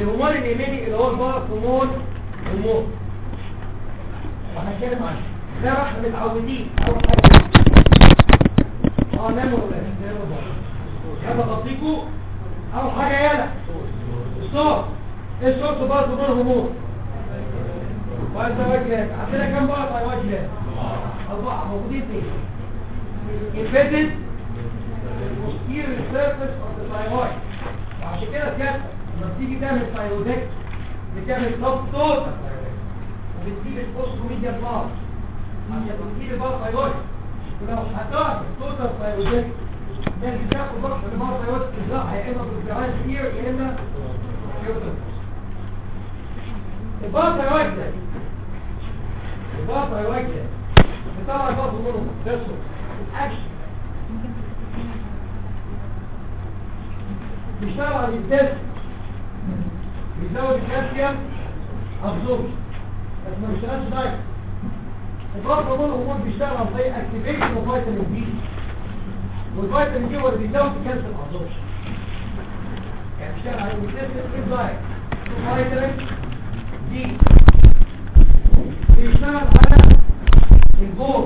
الهرمون اليميني اللي هو البارا هرمون هرمون وهنتكلم عنه زي ما احنا متعودين اول حاجه اه ناموا ولا ناموا بقى يلا بطيكوا اول حاجه يلا الصوت ايه الصوت بارا هرمون هرمون وانت وجهك عندنا كام بقى طيب وجهك اربعه موجودين فين embedded posterior surface of the thyroid وعشان كده سيادتك لما تيجي تعمل ثايرويدكت بتعمل سب توتال وبتجيب البوست ميديا بلاس عشان تجيب بقى ثايرويد ولو هتعمل توتال ثايرويدكت لازم تاخد بقى في بقى ثايرويد ازاي يا اما بالجهاز كتير يا اما البقى ثايرويد ده البقى ثايرويد ده بتطلع برضه منهم ده اكشن بيشتغل على الانتاج بيزود الكالسيوم ابزوربشن بس ما بيشتغلش دايركت الفرق بين الهرمون بيشتغل عن طريق اكتيفيشن وفيتامين بي والفيتامين بي هو اللي بيزود الكالسيوم ابزوربشن يعني بيشتغل على الانتاج دايركت فيتامين دي بيشتغل على البور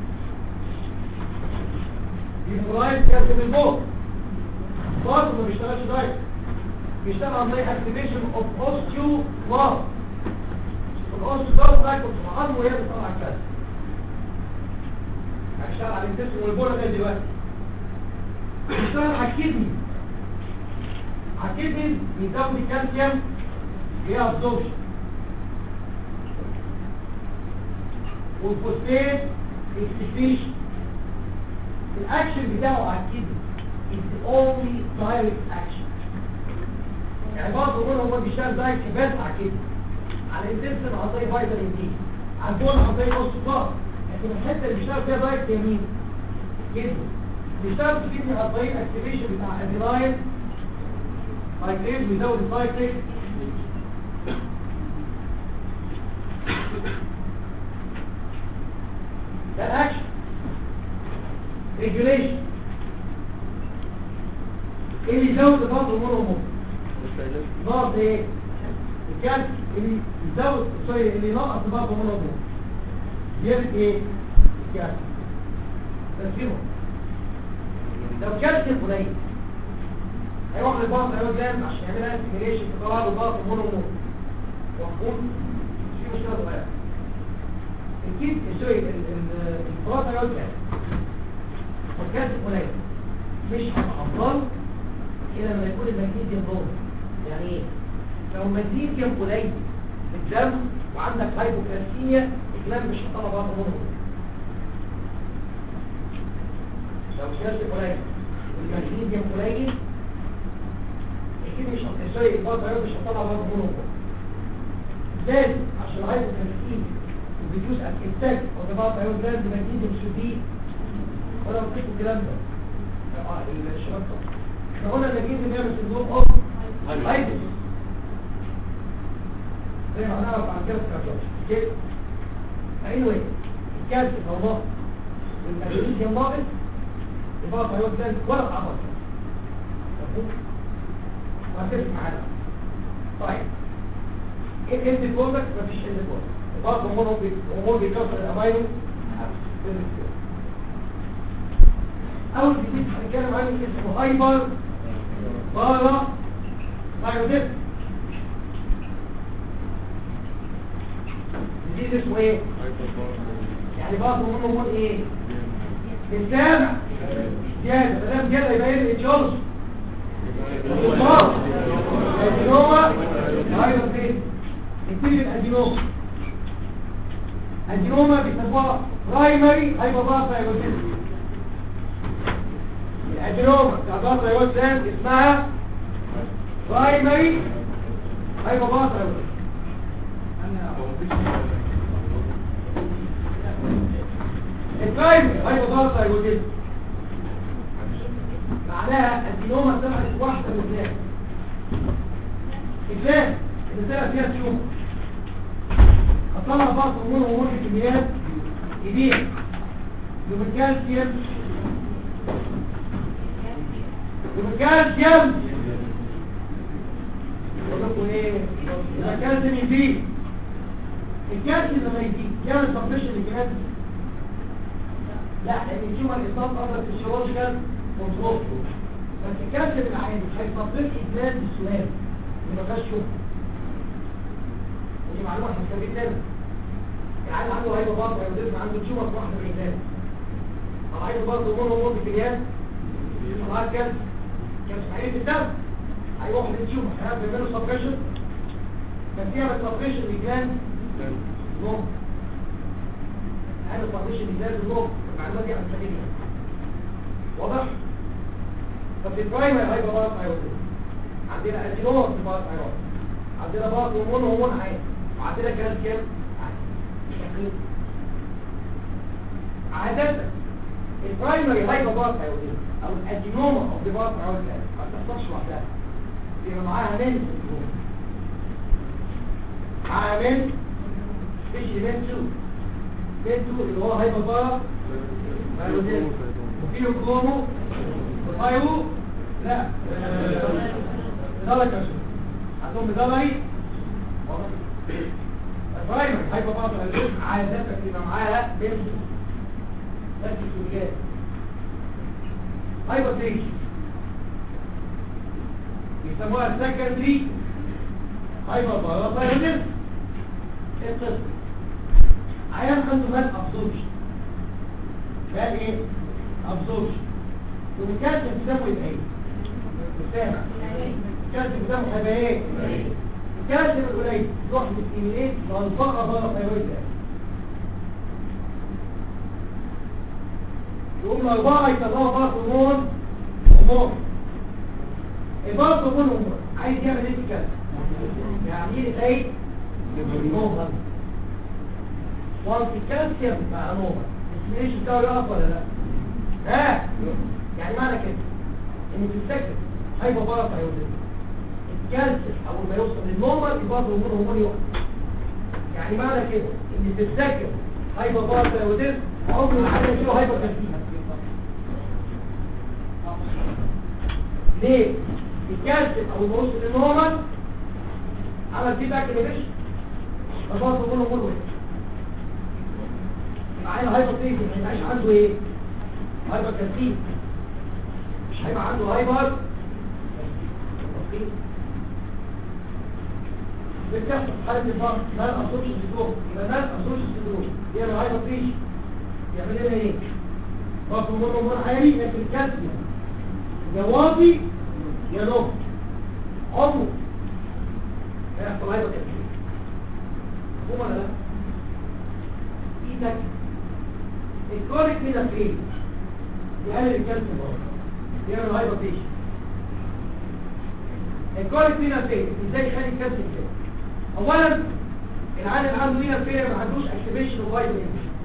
بيفرايز كالسيوم البور برضه ما بيشتغلش دايركت بيشتغل عن طريق اكتيفيشن اوف اوستيو بلاست الاوستيو بلاست سايكل في العظم وهي بتطلع الكالسيوم هيشتغل على الانتستين والبول لغايه دلوقتي بيشتغل على الكدني على الكدني بيزود الكالسيوم هي ابزوربشن والفوسفات اكسكريشن الاكشن بتاعه على الكدني is the only direct action يعني بعض الأمور هو بيشتغل دايركت بس على كده على الانتنسن عن طريق فيتامين دي على البون عن طريق نص باص لكن الحته اللي بيشتغل فيها دايركت يمين كده بيشتغل في كده عن طريق اكتيفيشن بتاع ادريناين سايكليز بيزود السايكليز ده الاكشن ريجوليشن ايه اللي يزود الضغط هرمون ضغط ايه الكالسيوم اللي يزود سوري اللي ينقص الضغط هرمون يرد ايه الكالسيوم تركيبه لو كالسيوم قليل هيروح للضغط هيروح جامد عشان يعملها استيميليشن تطلع له ضغط هرمون مفهوم في مشكله صغيره الكيد سوري الفراغ هيروح جامد والكالسيوم قليل مش هتحصل إلى لما يكون المغنيسيوم ضغط يعني ايه لو المغنيسيوم قليل في الدم وعندك هايبوكالسيميا الكلام مش هطلع بقى هرمون لو الكالسيوم قليل والمغنيسيوم قليل اكيد مش هتسوي الفتره مش هطلع بقى هرمون لازم عشان الهايبوكالسيميا وبيدوس الانتاج وطبعا ايوه لازم المغنيسيوم شديد ولا بطيق الكلام ده اه الشباب احنا قلنا ان الجيز بيعمل سندروم اوف هايبس زي ما هنعرف عن كده كده anyway الكالسيوم او ناقص والمغنيسيوم ناقص يبقى فيروس ده ولا عمل وهتفهم معانا طيب ايه اند كومبك مفيش اند كومبك برضه هرمون هرمون بيكسر الامينو اول جديد هنتكلم عنه اسمه هايبر بارا ثايرويدز جديد اسمه ايه يعني برضه هرمون ايه بالسامع زياده ما دام زياده يبقى ايه الاتشارج الادينوما ثايرويد نبتدي الادينوما الادينوما بيسموها برايمري هايبر ثايرويد الادينوما بتاع ثايرويد اسمها برايمري هايبر ثايرويد البرايمري هايبر ثايرويد معناها الدينوما طلعت واحدة من الناس الجان اللي طلع فيها تيوم هطلع بعض امور وامور الكميات يبيع بالكالسيوم بالكالسيوم لكم ايه يبقى الكالسيوم يزيد الكالسيوم لما يزيد يعمل سبريشن للجهاز لا لان التيومر اصاب قبل فيسيولوجيكال كنترول بس الكالسيوم العالي هيسبريش الجهاز السلام اللي ما فيهاش شغل ودي معلومه هنستفيد منها العيال عنده هيبقى برضه هيوديزم عنده تيومر في واحده من الجهاز طب عايز برضه هرمون هرمون في الجهاز طبعا كان كان صحيح في الدم هيروح للتيومر هيعمل منه سبريشن كان فيها سبريشن لجلاند نوم هذا سبريشن لجلاند النوم المعلومات دي هنستفيدها واضح ففي البرايمري هيبقى بارت ايوتين عندنا ادينوم في بارت ايوتين عندنا بارت هرمون هرمون عادي وعندنا كالسيوم عادي عادة البرايمري هايبر بارت ايوتين او الادينوما اوف ذا بارت ايوتين ما بتحصلش لوحدها بيبقى معاها من سندروم معاها من سبيشال من 2 من 2 اللي هو هايبر بارت ايوتين وفيه كلومو وفايو لا بدالك عشان عندهم بدالي البرايمري هايبر بارت ايوتين عادة بيبقى معاها من نفس السلوكيات هايبر تيشن يسموها سكندري هايبر باراثايرويدزم القسم عيان عنده مال ابزوربشن مال ايه ابزوربشن والكالسيوم في دمه يبقى ايه سامع الكالسيوم في دمه هيبقى ايه الكالسيوم القليل يروح للستيميليت للفقره باراثايرويد يقوم الأربعة يطلعوا بقى هرمون هرمون إبارة هرمون هرمون عايز يعمل ايه في كده؟ يعني ايه ايه؟ نوبل وانت الكالسيوم مع نوبل السميش بتاعه يقف ولا لا؟ ها؟ يعني معنى كده ان في السكن هيبقى بارة هيوزن الكالسيوم اول ما يوصل للنورمال يبقى هرمون هرمون يقف يعني معنى كده ان في السكن هيبقى بارة هيوزن عمر العالم كيلو هيبقى كالسيوم ليه الكالسيوم او الوصل للنورمال عمل فيه باك انيبيشن فبرضه كله كله يبقى عينه هايبر تيجي ما يبقاش عنده ايه هايبر كالسيوم مش هيبقى عنده هايبر بتحصل في حاله الفرق مال ابسوربشن سيندروم يبقى مال ابسوربشن سيندروم يعمل هايبر تيجي يعمل لنا ايه برضه مره مره عالي لكن الكالسيوم يا واطي يا نوم عمره هيحصل هايبر كالسيوم مفهوم ولا لا ايدك الكوريك من فين يقلل الكالسيوم برضه يعمل هايبر تيجي الكوريك من فين ازاي يخلي الكالسيوم كده اولا العالم عنده هنا فين ما عندوش اكتيفيشن وفايتامين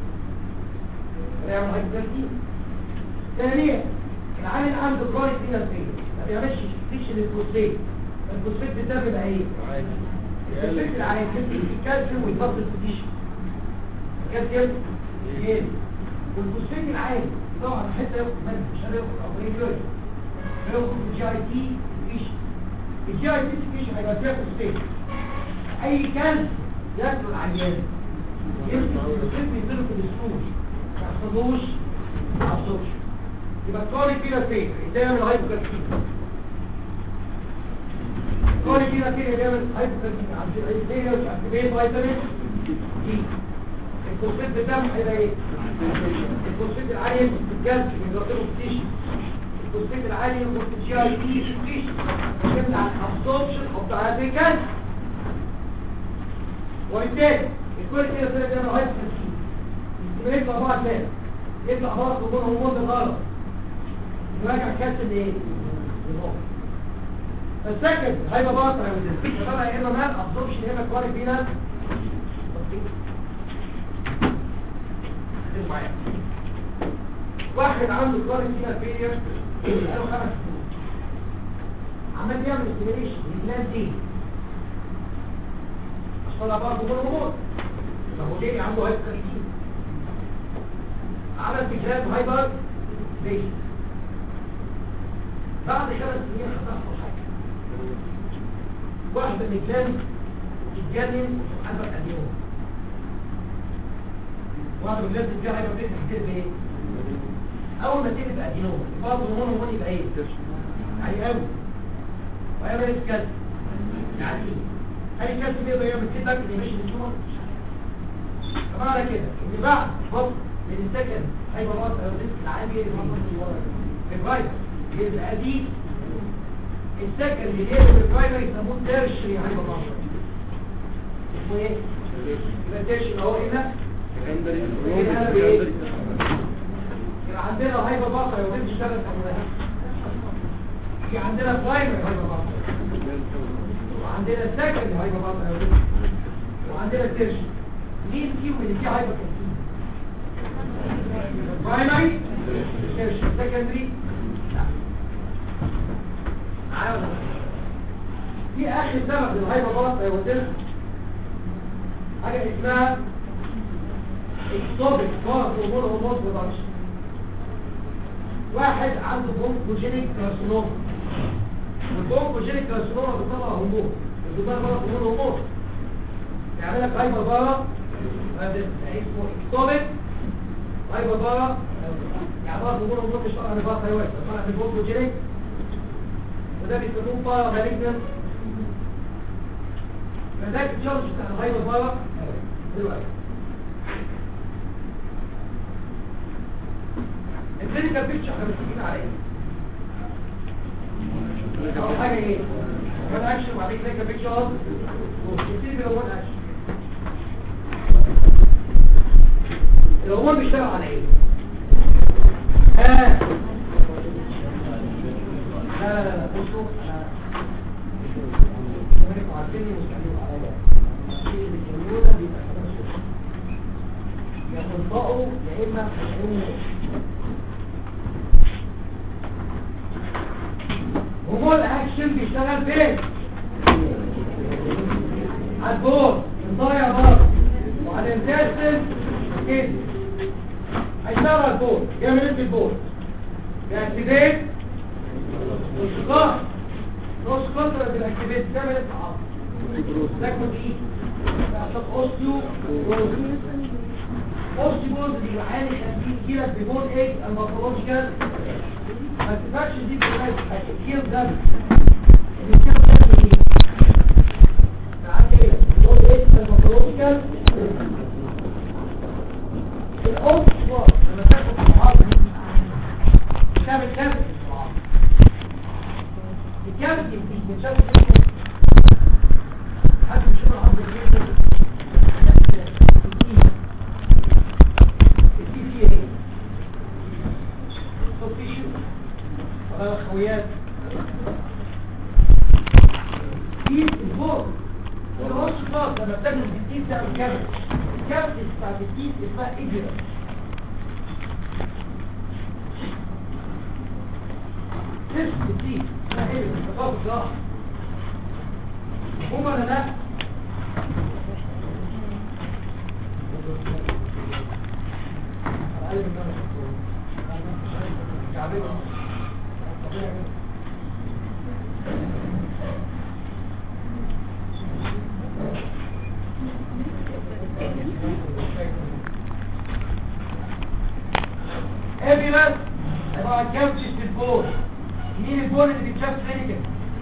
يعمل هايبر كالسيوم ثانيا العامل عنده كرونيك فينال فين ما بيعملش ستيشن للفوسفيت الفوسفيت ده بيبقى ايه الفوسفيت العالي الكالسيوم ويفضل الستيشن الكالسيوم يقل والفوسفيت العالي طبعا حتى ياخد مادة مش هياخد او يجري ياخد الجي اي تي ستيشن الجي اي تي ستيشن هيبقى فيها فوسفيت اي كالسيوم ياكله العيان يمسك الفوسفيت ينزله في السوش ما يحصلوش absorption يبقى الكوري كده فين بيعمل هايبوكالسيميا الكوري كده فين بيعمل هايبوكالسيميا عند العيديه مش عند ايه فيتامين دي الفوسفات بتاعه هيبقى ايه الفوسفات العالي في الكالسيوم يضربه ستيشن الفوسفات العالي يضرب في الجي اي تي ستيشن يمنع الابسوربشن اوف ذا كالسيوم وبالتالي الكوري كده فين بيعمل هايبوكالسيميا يطلع بقى تاني يطلع بقى هرمون هرمون غلط نراجع كالسيوم ايه فالسكند هيبقى باطل هيبقى طبعا يا اما مال ابسوربشن يا اما كواري فينا واحد عنده كواري فينا فيلير بقاله خمس سنين عمال يعمل استيميليشن للبلان دي عشان طلع برضه بالهرمون فهو ليه عنده هايبر كالسيوم عمل فكرات هايبر ليش بعد خمس سنين هتحصل حاجة واحدة من الجلان تتجنن وتتحرك اليوم واحدة من الجلان تتجنن هيبقى بتفتح كتير بايه؟ أول ما تيجي تبقى ادينوم برضه هرمون هرمون يبقى ايه؟ عالي قوي وهيعمل ايه في كالسيوم؟ يعني اي كالسيوم يقدر يعمل فيدباك انيميشن للتومر فمعنى كده ان بعد بص من السكن هيبقى راس الريسك العالي اللي في الفايروس يبقى دي السكن اللي جاي من الفايروس يسموه تيرشري هيبقى راس اسمه ايه؟ يبقى تيرشري اهو هنا هنا بايه؟ يبقى عندنا هيبقى باطل يومين تشتغل في في عندنا برايمري هيبقى باطل وعندنا سكند هيبقى باطل وعندنا تيرشري مين فيهم اللي فيه هايبر برايمري سكندري في اخر سبب للهايبر باص يا وزير حاجه اسمها اكتوبك باص هرمون هرمون برودكشن واحد عنده بونكوجينيك كارسينوما والبونكوجينيك كارسينوما بتطلع هرمون بتطلع هرمون هرمون يعمل لك هايبر بارا اسمه اكتوبك هايبر بارا يعني بارا هرمون هرمون مش طالع من بارا ثايرويد طالع من بونكوجينيك وده بيسموه بارا مالجنت فذاك التشارج بتاع الهايبر بارا دلوقتي الكلينيكال بيكتشر احنا متفقين على ايه؟ اول حاجه ايه؟ وان اكشن وبعدين كلينيكال بيكتشر ونبتدي بالهرمون اكشن الهرمون بيشتغل على ايه؟ ها لا لا لا لا بصوا انا انتوا عارفيني مش هتعملوا عليا في اللي بيعملوه ده بيبقى خلاص يا تنطقوا يا اما تشعروا هرمون اكشن بيشتغل فين على البول الضايع بره وعلى الانتستين كده هيشتغل على البول يعمل ايه في البول بيأكتيفيت نص نص فترة بالاكتيفيت تعمل ايه في العظم لكن دي عشان اوستيو اوستيوز اللي عالي 50 كيلو بيبول ايه المورفولوجيكال ما تفكرش دي بتاعت الكيل ده الكيل ده دي تعالى ايه بيقول ايه المورفولوجيكال الاوستيو لما تاخد العظم بتعمل كافيتي في العظم الكافيتي دي بتشوف حد بيشوف العظم كده الخويات في الفوق الرش خاص لما بتعمل التيت ده الكبد الكبد بتاعت التيت اسمها اجرا اسم التيت اسمها ايه بتطاق الجراح هما ولا لا ابيلس طبعا كابتش في البول مين البول اللي بيتشاف كلينيكال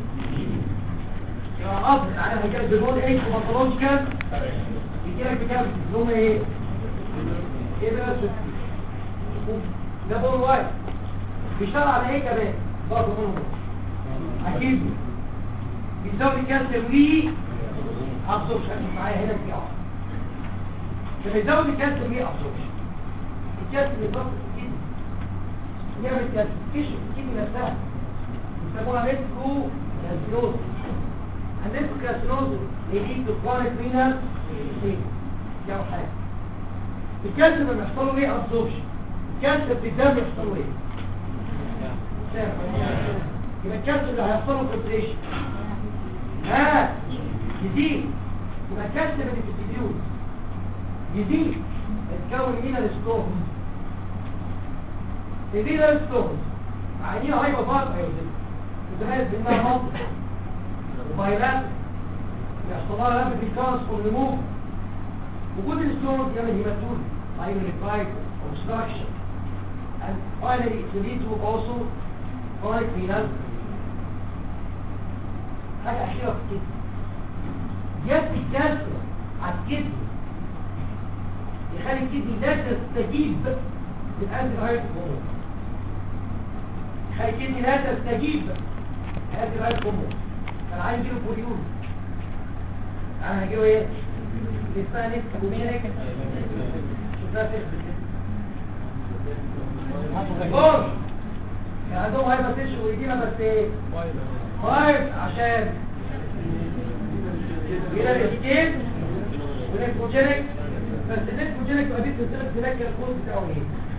يا قصد على هيجيلك بالبول ايه وبطلونجيكال يجيلك بكابتش اللي هم ايه ابيلس ده بول وايت بيشتغل على ايه كمان برضه منهم اكيد بيساوي كالسيوم ليه ابسوربشن معايا هنا في اه لما يزود الكالسيوم ليه ابسوربشن الكالسيوم بيضغط في الكدني يعمل كالسيفيكيشن في الكدني نفسها يسموها ميتكو كالسينوز الميتكو كالسينوز يليد كرونيك رينال دي اول حاجه الكالسيوم لما يحصل له ايه ابسوربشن الكالسيوم في الدم يحصل له ايه يبقى الكالسيوم اللي هيحصل له كونتريشن ها يزيد يبقى الكالسيوم اللي في الفيديوز يزيد يتكون هنا الستون يزيد الستون عينيه هايبر بارت هيوزن وتميز بانها منطق وفيروس يحصل لها لما في الكاس والريموف وجود الستون يعمل هيماتول primary pride obstruction and finally it will lead to also chronic renal حاجة أخيرة في الكدني يد الكالسيوم على الكدني يخلي الكدني لا تستجيب للأنتي رايت هرمون يخلي الكدني لا تستجيب للأنتي رايت هرمون كان عايز يجيله بوليون انا هجيله ايه؟ اسمها نفس بومينك شوفها في الجول كان عندهم هايبرتيشن ويدينا بس ايه؟ فايف عشان يبقى الاسكين ونيكوجينيك بس النيكوجينيك تبقى دي سلسله تذكر الكود بتاعه ايه؟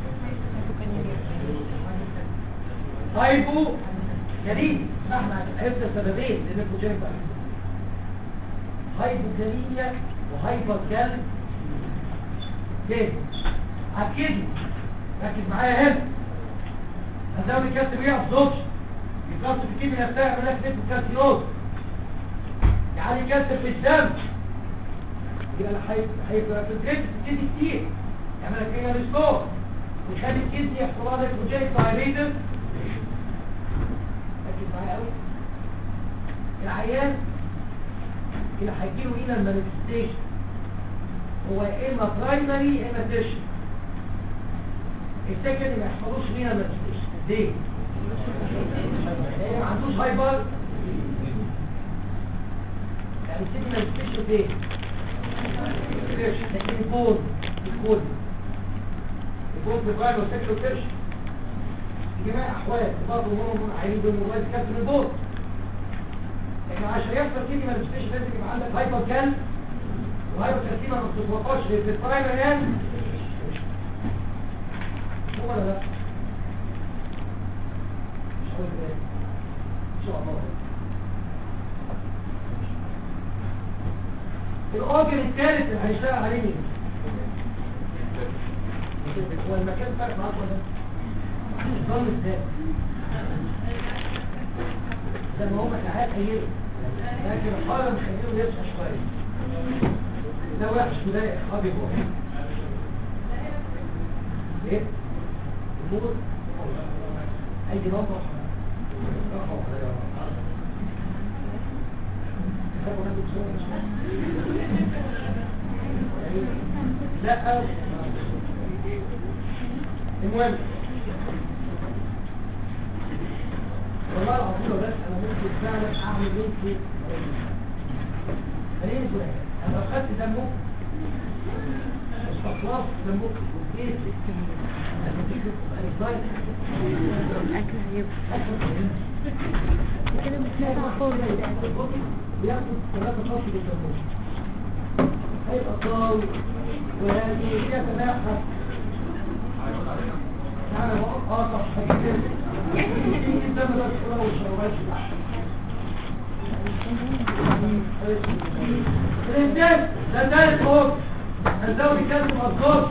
هايبو جليد احنا عرفنا سببين للنيكوجينيك بقى هايبوكاليميا وهايبر كالب كده اكيد ركز معايا هنا هنزود الكالسيوم ايه ابزوربشن الكالسيوم في الكيمياء نفسها يعمل لك نسبه كالسيوز يعني كالسيوم في الدم يبقى هيبقى في الجسم بتدي كتير يعمل لك ايه ريستور ويخلي الكدني يحصل لها نيكروجينيك دايليتد ركز معايا قوي العيان اللي هيجيله هنا المانيفستيشن هو يا اما برايمري يا اما تيرشن السكند ما يحصلوش هنا المانيفستيشن ليه؟ لان ما عندوش هايبر يعني السكند مانيفستيشن فين؟ تيرشن لكن البون الكود البون برايمري والسكند تيرشن في جميع الاحوال برضه هم عايزين بالموبايل كابتن البون لكن عشان يحصل كده مانيفستيشن لازم يبقى عندك هايبر كال وهايبر كالسيما ما بتتوقعش غير في البرايمري يعني هو ولا لا مش هقول كده ان شاء الله الاورجن الثالث اللي هيشتغل عليه مين هو المكان فرق معاك ولا ظل ازاي زي ما هم ساعات خيره لكن الحالة مخليه يصحى شوية ده وحش مضايق اصحابي هو ايه؟ الموت اي نظر لا المهم والله العظيم لو بس انا ممكن فعلا اعمل بنتي خليني سؤال انا لو خدت دمه استخلصت دمه وجيت لما تيجي تبقى الأكل هيبقى كده مش نافع خالص بياخد ثلاثة خط بالدموع هيبقى طاوي وهذه يتناحى تعالى بقى اه صح هجيب تيجي الدم ده الصلاة والشربات الانسان ده ثالث فوق الزوج كاتب أصدار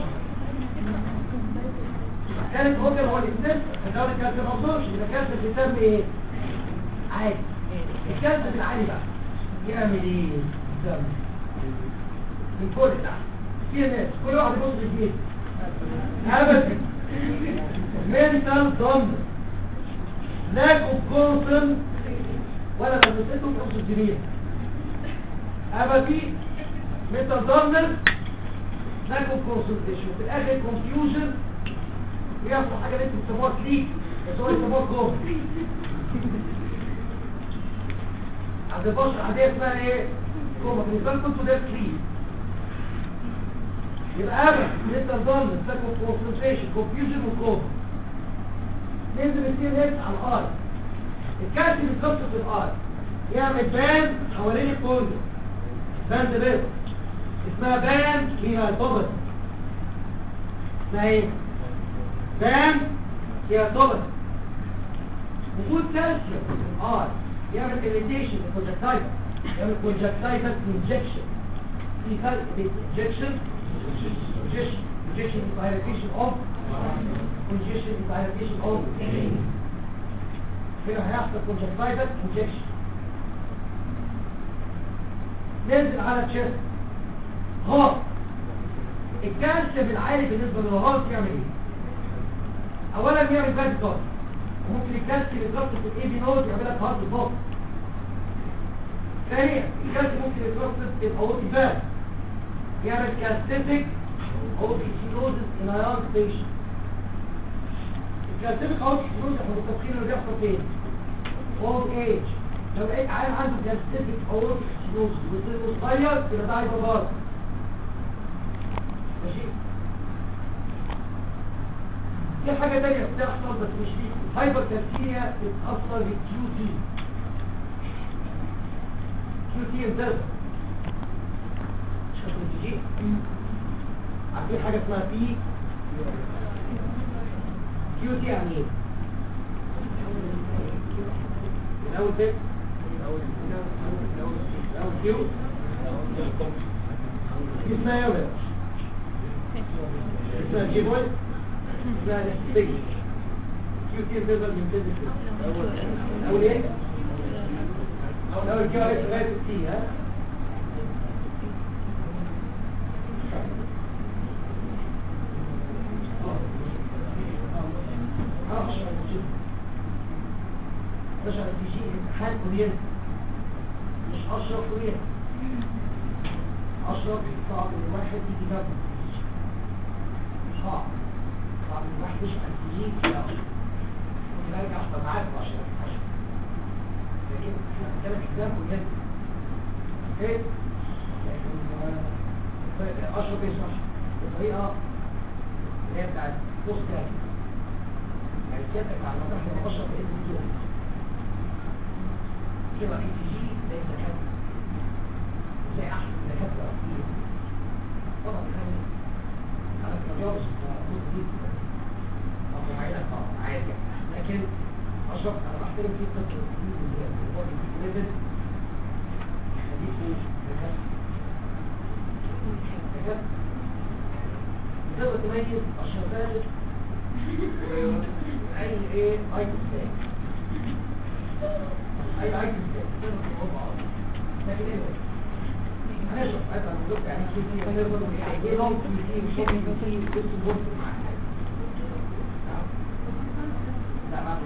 ثالث فوق هو الانسان الزوج كاتب أصدار يبقى كاتب بيسمي ايه؟ عادي الكاتب العادي بقى يعمل ايه؟ يسمي من كل ده في ناس كل واحد يبص في الجيل ابدا mental dominance lack of consent ولا بنسيته في نص الجنيه ابدي mental dominance lack of concentration وفي الاخر confusion ويحصل حاجه اللي انتوا بتسموها كليك بس هو يسموها كوم عند البشر عاديه اسمها ايه؟ كوما بالنسبه لكم انتوا ده كليك يبقى ابدا mental dominance lack of concentration confusion وكوما ننزل السير هيد على الارض الكالسيوم بيتكسر في الارض يعمل بان حوالين الكوندو باند بيض اسمها بان فيها طبط اسمها ايه بان فيها طبط وجود كالسيوم في الارض يعمل irritation الكونجكتايفا يعمل كونجكتايفا انجكشن في فرق بين انجكشن injection injection is dilatation of congestion is dilatation of هنا هيحصل conjunctival injection ننزل على تشيست هارت الكالسيوم العالي بالنسبه للهارت يعمل ايه اولا بيعمل باد كارد وممكن الكالسيوم يتربط في الاي بي نود يعمل لك هارت بلوك ثانيا الكالسيوم ممكن يتربط في الاورتي فالف يعمل كالسيتيك اوكسيدوزس ان ايرون ستيشن الكالسيتيك اوكسيدوزس احنا متفقين انه بيحصل فين اولد ايج لو لقيت عيل عنده كالسيتيك اوكسيدوزس وسنه صغير يبقى ده هايبر ماشي في حاجة تانية بتحصل بس مش دي الهايبر كالسيميا بتأثر بالكيو تي كيو تي امتاز مش هتقول تجي عارفين حاجة اسمها بي كيو تي يعني ايه؟ الأول تك الأول كيو دي اسمها ايه يا ولاد؟ اسمها جي بوي اسمها الاستيج كيو تي امتاز من فيزيك الأول ايه؟ الأول كيو عليك لغاية التي ها؟ معرفش مش على تيجي امتحان كوريان مش اشرف كوريان اشرف صعب ان واحد يجي جنبه صعب صعب ان واحد يشعر تيجي لا ممكن ارجع اشرف معاك عشان عشان لكن احنا بنتكلم احزام كوريان اوكي لكن اشرف يشرح بطريقه اللي هي بتاعت بوست يعني سيادتك على مدار 15 باذن الله كده اي تي جي زي الدكاتره زي احسن الدكاتره كتير طبعا يعني انا تجارب موجود جدا طبعا معايا طبعا عادي لكن اشرف انا بحترم جدا التوجيه اللي هو بيجيب ليفل يخليكوا دكاتره دكاتره تقدر تميز الشباب اي ايه ايتم ثاني اي ايتم ثاني لكن ايه انا شوف انا بقول يعني كيف في انا بقول يعني ايه لونج في في شيء في في بس بص لا ما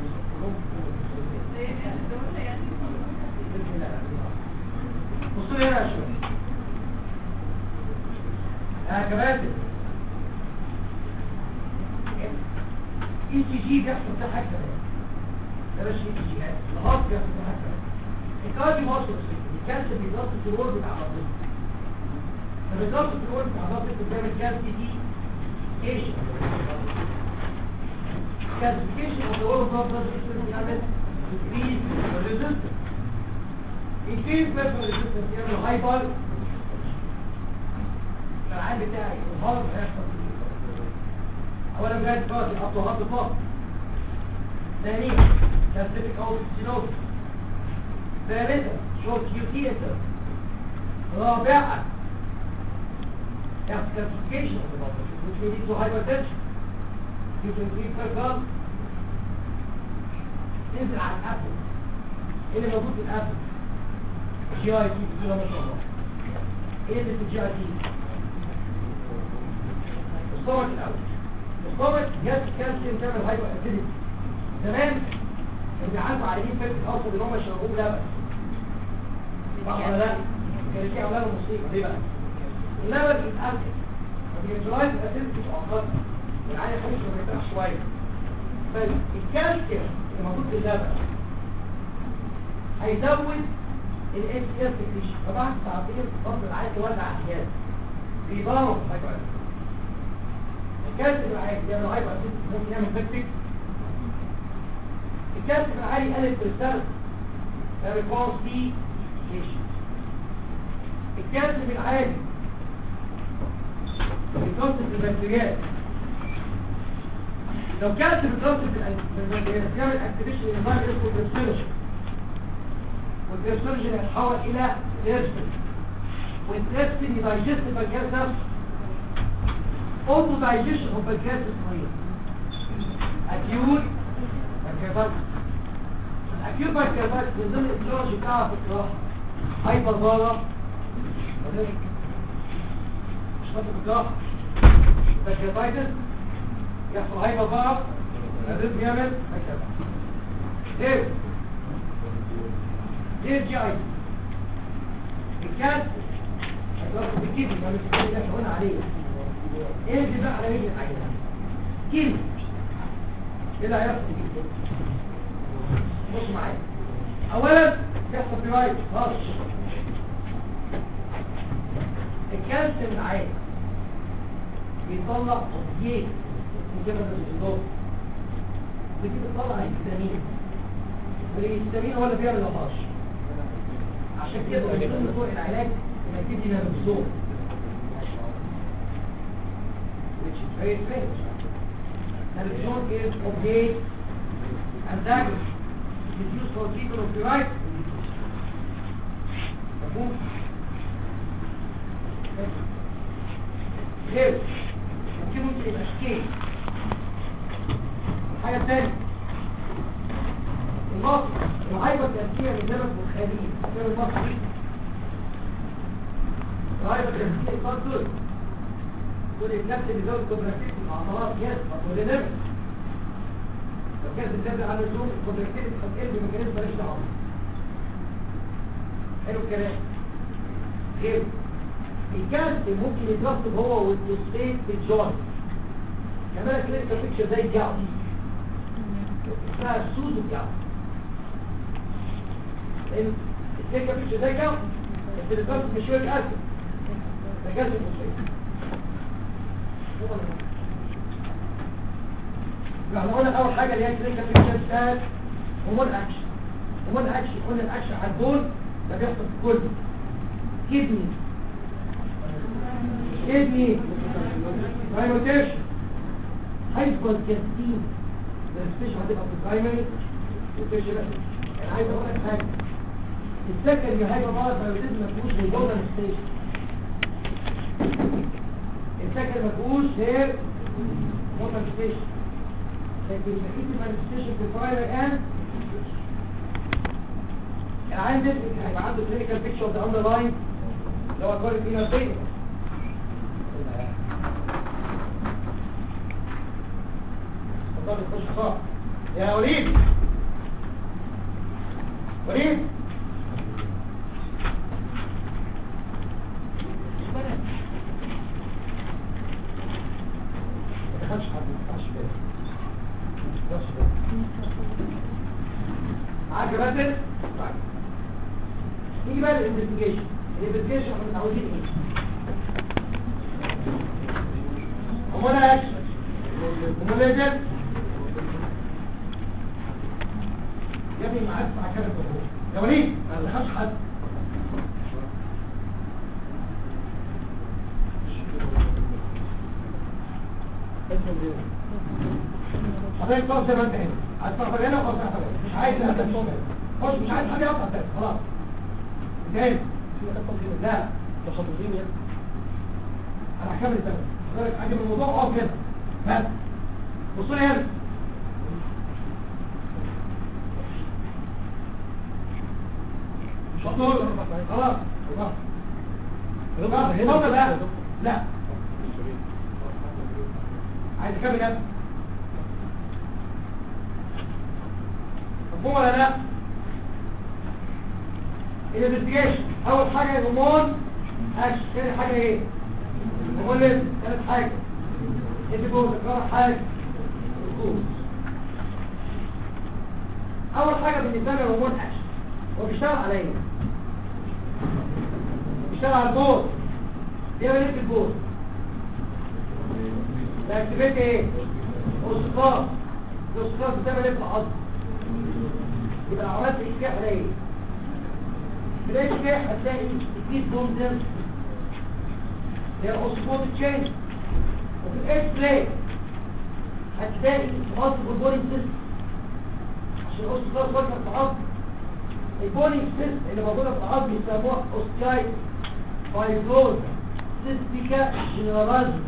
بصوا لي هنا شوف يا كباتن اي تي جي بيحصل ده حاجه ده مش اي تي جي الهارت بيحصل ده حاجه الكارديو ماسل الكالسيوم بيضغط الرول بتاع الرئه فبيضغط الرول بتاع الرئه بيعمل كالسي دي ايش كالسيفيكيشن اوف ذا اورو بلاد بريشر بيعمل انكريز ريزيستنس انكريز بيرسونال ريزيستنس يعمل هايبر العام بتاعي الهارت هيحصل اولا جاي فاضي حطوا خط فاضي ثانيا كالسيتيك اوكسيدوز ثالثا شورت كيو تي انتر رابعا calcification of the body which may lead to hypertension due to increased blood volume تنزل على الابل ايه اللي موجود في الابل جي اي تي بسم الله ما شاء الله ايه اللي في الجي اي تي الصوت الاول الصوت جهاز الكالسيوم تعمل هايبر اكتيفيتي زمان كان بيعالجوا عيانين فكره الاصل ان هم يشربوه لبن صح ولا لا؟ كان في عملها مصيبه ليه بقى؟ اللبن بيتاكل فبيوتلايز الاسيدتي مؤقتا والعيان خمس ما بيرتاح شويه فالكالسيوم اللي موجود في اللبن هيزود الاس اس سكريشن فبعد ساعتين برضه العيان يولع احيانا بيباوظ هايبر الكالسيوم العالي بيعمل هايبر اسيدتي ممكن يعمل فيكتك الكالسيوم العالي قلل كريستال يعمل كونس بي الكالسيوم العالي بيتوصل في البكتيريات لو كالسيوم بيتوصل في البكتيريات بيعمل اكتيفيشن للفايروس اسمه كريستالوجين والكريستالوجين يتحول الى تريبسين والتريبسين يدايجست البنكرياس نفسه اوتو دايجيشن اوف بنكرياس اسمه اكيوت بنكرياس الاكيوت بنكرياس من ضمن الاتيولوجي بتاعها في الجراحه هايبر بارا مش خاطر الجراحة فالجيبايتس يحصل هايبر بقى الرزق يعمل هكذا ليه؟ ليه الجي اي الكاس هيتوقف بالكيدي ما مش الكيدي ده شغلنا عليه ايه اللي بقى على رجل العينة كيدي ايه اللي هيحصل بص معايا اولا يحصل في رايت خالص الكالسيوم العالي بيطلع اوبجيت ممكن الصدور بتيجي تطلع الهستامين والهستامين هو اللي بيعمل الهطاش عشان كده من ضمن طرق العلاج انك تدي نالوكسون which is very strange naltrexone is opiate antagonist it is used for treatment of psoriasis مفهوم غير ممكن ممكن يبقى شكيل الحاجة الثانية المصر الهايبر تأثير من زمن الخليل غير المصر الهايبر تأثير الفرد دول دول نفس اللي زود كوبراكتيف العضلات يس ولا نفس لو كانت بتنزل على اللزوم الكوبراكتيف هتقل بميكانيزم ماليش دعوه حلو الكلام غير الكالسيوم ممكن يترسب هو والفوسفات في الجوينت كمان كلينيكال بيكتشر زي الجو اسمها سودو جو لان الكلينيكال بيكتشر زي الجو انت بترسب مش شويه كالسيوم ده كالسيوم فوسفات احنا قلنا اول حاجه اللي هي كلينيكال بيكتشر بتاعت هرمون اكشن هرمون اكشن قلنا الاكشن على البول ده بيحصل في كل كدني كدني برايموتيشن هايبر كاستين الستيشن هتبقى في البرايمري والتيشن انا عايز اقول لك حاجه السكندري هايبر بار بايوتيزم ما فيهوش غير جوه الستيشن السكندري ما فيهوش غير جوه الستيشن لكن بقيه المانيفستيشن في البرايمري اند عندك هيبقى عنده كلينيكال بيكتشر اوف ذا اندرلاين اللي هو كوريك فينوتيب اتفضل خش صح يا وليد وليد ما دخلش حد ما دخلش بالك ما دخلش بالك معاك يا باسل طيب نيجي بقى للانفستيجيشن الانفستيجيشن احنا متعودين ايه هرمون اكشن هرمون ليجن يا ابني معاك مع كده يا وليد ما دخلش حد حضرتك تقف زي ما انت هنا عايز تقف هنا وقف هنا مش عايز لا خش مش عايز حد يقف تاني خلاص تاني لا تخططين يا انا هكمل تاني حضرتك عاجب الموضوع اقف هنا بس بصوا لي هنا مش هتقول خلاص خلاص اتفضل لا لا عايز اكمل هنا مفهوم ولا لا الانفستيجيشن اول حاجه الهرمون اكشن ثاني حاجه ايه هرمون لازم ثالث حاجه اديبوز رابع حاجه الكوز اول حاجه بالنسبه لي الهرمون اكشن هو بيشتغل على ايه بيشتغل على البول بيعمل ايه في البول الاكتيفيتي ايه اوسكار الاوسكار بتعمل ايه في العظم يبقى لو عملت اشكاح قليل في الاشكاح هتلاقي كتير بومزر هي الاوسكوت تشينج وفي الاكس بلاي هتلاقي مالتيبل بولينج سيستم عشان الاوسكار فكر في العظم البولينج سيستم اللي موجوده في العظم يسموها اوستايت فايبروز سيستيكا جنرالازم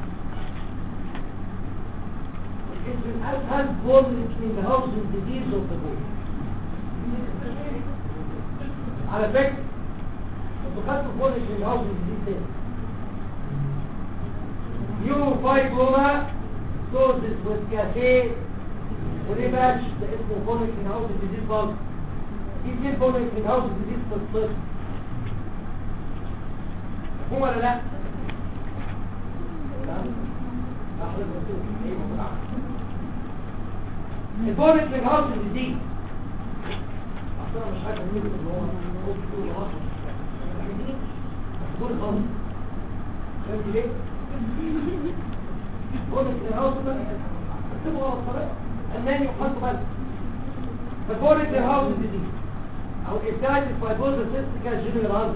It's an alcohol born between the house and disease of the body. على فكرة انتوا خدتوا فولج من الهاوس الجديد تاني يو فايبروما سورسز والكافيه وليه بقى ده اسمه فولج من الهاوس الجديد برضه في كتير فولج من الهاوس الجديد في الصفر مفهوم ولا لا؟ البوليك من هاوس الجديد اصلا مش عارف مين اللي هو مكتوب هاوس الجديد مكتوب هاوس فهمت ليه؟ بوليك من هاوس ده اكتبه على الطريقه الماني وحطه بالك فالبوليك من هاوس الجديد او ابتعاد الفايبوز السيستيكا جنرال هاوس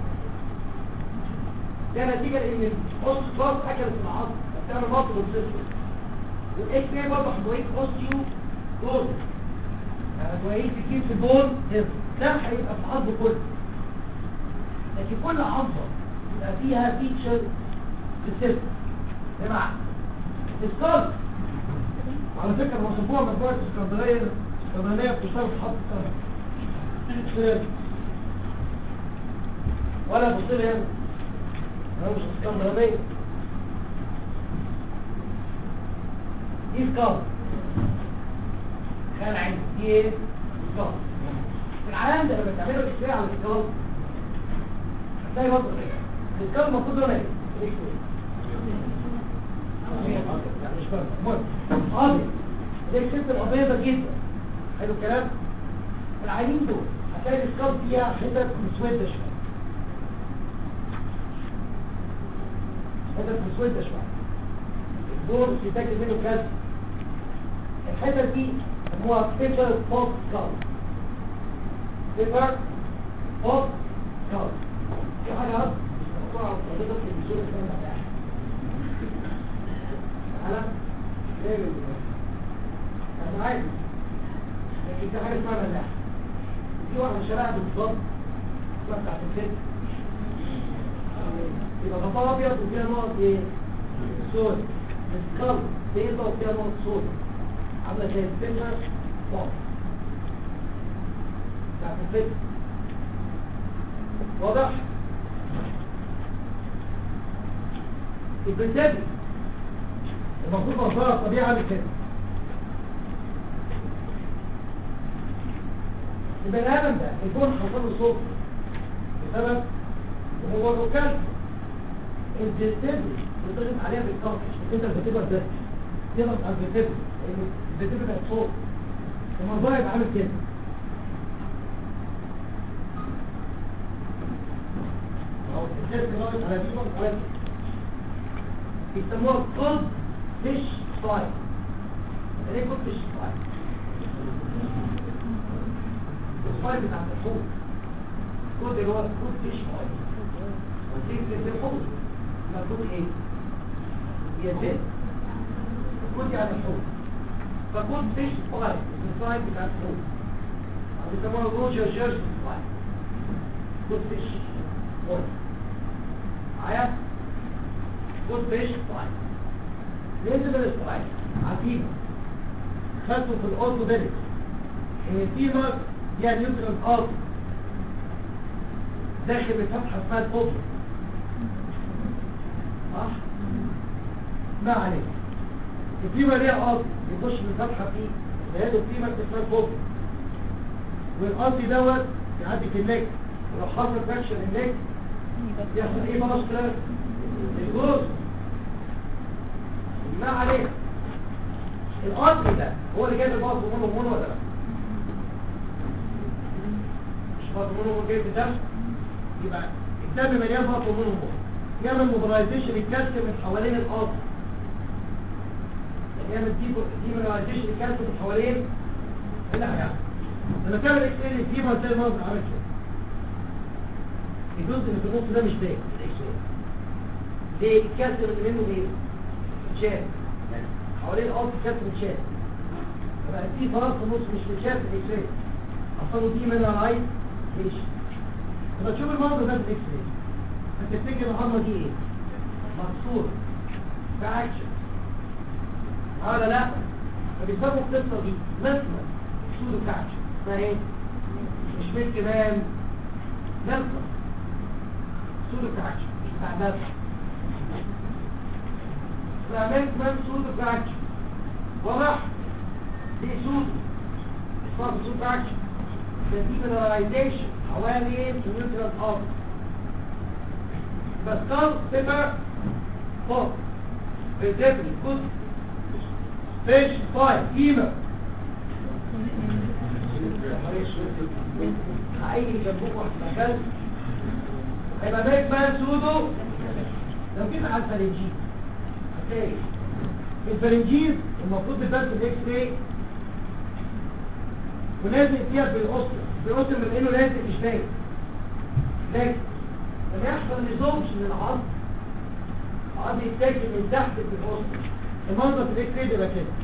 ده نتيجة لان القص كلاس اكلت العظم بتعمل مصر بالسيستم والاكس راي برضه هتلاقيك اوستيو دول يعني هتلاقيك كتير في البول ده هيبقى في العظم كله لكن كل عظمه يبقى فيها فيتشر في السيستم بمعنى السكال على فكره وصفوها مجموعه اسكندريه اسكندريه بتشتغل في حط السنه ولا بص لي هنا انا مش اسكندرانيه دي سكار خلع عين دي ايه سكار في العالم ده لما تعملوا اكس على السكار هتلاقي برضه ايه السكار المفروض لونه ايه الاكس يعني مش فاهم المهم ابيض الاكس بتبقى بيضه جدا حلو الكلام العينين دول هتلاقي السكار فيها حتت مسوده شويه حتت مسودة شوية الدور يتاكد منه كذا الحتت دي هو بيبر بوب كار بيبر بوب كار في حاجة عرض مقطوعة وصديقة في البسورة اسمها ملاح تعالى ليه أنا عادي لكن في حاجة اسمها ملاح في واحدة شارع بالظبط اسمها بتاعت الفيلم يبقى خطها ابيض وفيها نقط ايه سود السكال بيضة وفيها نقط سود عامله زي الفيلر بوب بتاعت الفيلم واضح البنتابي المفروض منظرها الطبيعي عامل كده البني ادم ده الكون حصل له صوت بسبب هو الركاز الفيرتيبل بتضغط عليها بالكارتش انت الفيرتيبل ده تضغط على الفيرتيبل لان الفيرتيبل بقت صوت المنظر يبقى عامل كده اهو الفيرتيبل ضغط على دي ضغط على دي بيسموها كولد فيش سايد ليه كولد فيش سايد السايد بتاع الحوت كود اللي هو كود فيش سايد وتيجي في الحوت مكتوب ايه يزيد كود يعني الحوت فكود فيش سايد السايد بتاع الحوت بيسموها روجر جيرس سايد كود فيش سايد معايا كود فيش سايد ننزل للسايد عجيبة خدته في الاورثودنتكس ان الفيمر فيها نيوترال ارض داخل بفتحة اسمها الفوق صح؟ ما عليك الفيمر ليها ارض يخش من فتحة فيه فهذا الفيمر اسمها الفوق والارض دوت يعدي في النك ولو حصل فاكشن النك يحصل ايه بقى اشتراك الجوز ما عليك الارض ده هو اللي جايب الباص ومونه ومونه ولا لا مش باص ومونه ومونه جايب الدم يبقى الدم مليان باص ومونه ومونه يعمل موبلايزيشن الكالسيوم من حوالين الارض يعمل ديمونايزيشن الكالسيوم من حوالين هنا يعني لما تعمل اكس راي الفيبر زي المنظر عامل كده الجزء اللي في النص ده مش باين في الاكس راي ليه الكالسيوم اللي منه ايه اتشال يعني حوالين الارض الكالسيوم اتشال فبقى في فراغ في النص مش متشال في الاكس راي حصلوا دي منها رايت ليش لما تشوف المنظر ده في الاكس راي هتفتكر العظمه دي ايه مكسوره فاكشن هذا لا فبيسموا القصه دي مثلا سودو فاكشن اسمها ايه مش ميل كمان نلقى سودو فراكشن مش بتاع نفس فعملت من سودو فراكشن واضح دي سودو اسمها سودو فراكشن ده دي mineralization حوالي نيوترال ارض بس كان سيبر فوق بالدبل كود ستيج 5 قيمة هيجي جنبكم واحد مكان هيبقى بيك مان سودو لو جيت على الفرنجيز هتلاقي الفرنجيز المفروض بتبان في الاكس راي ولازق فيها في القصر في القصر من انه لازق مش باين لكن لما يحصل ريزومشن للعظم العظم يتاكل من تحت في القصر المنظر في الاكس راي بيبقى كده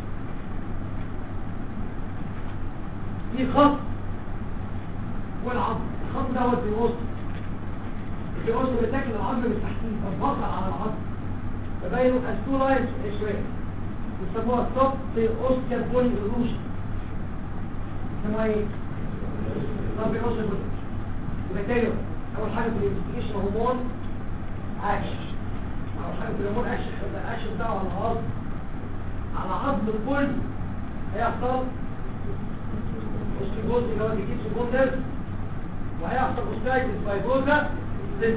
في خط والعظم الخط دوت في الوسط في الوسط بتاكل العظم من تحتيه فبطل على العظم فبينوا as two lines في الاشراق بيسموها صف اوستيال بولي ايروجن اسمها ايه؟ صف اوستيال بولي يبقى تاني اول حاجه في الانفستيجيشن هرمون اكشن اول حاجه في الهرمون اكشن الاكشن بتاعه على العظم على عظم الكل هيحصل اوستيجوز اللي هو بيجيب سيجوندر وهيحصل اوستايتس فايبروزا سيستم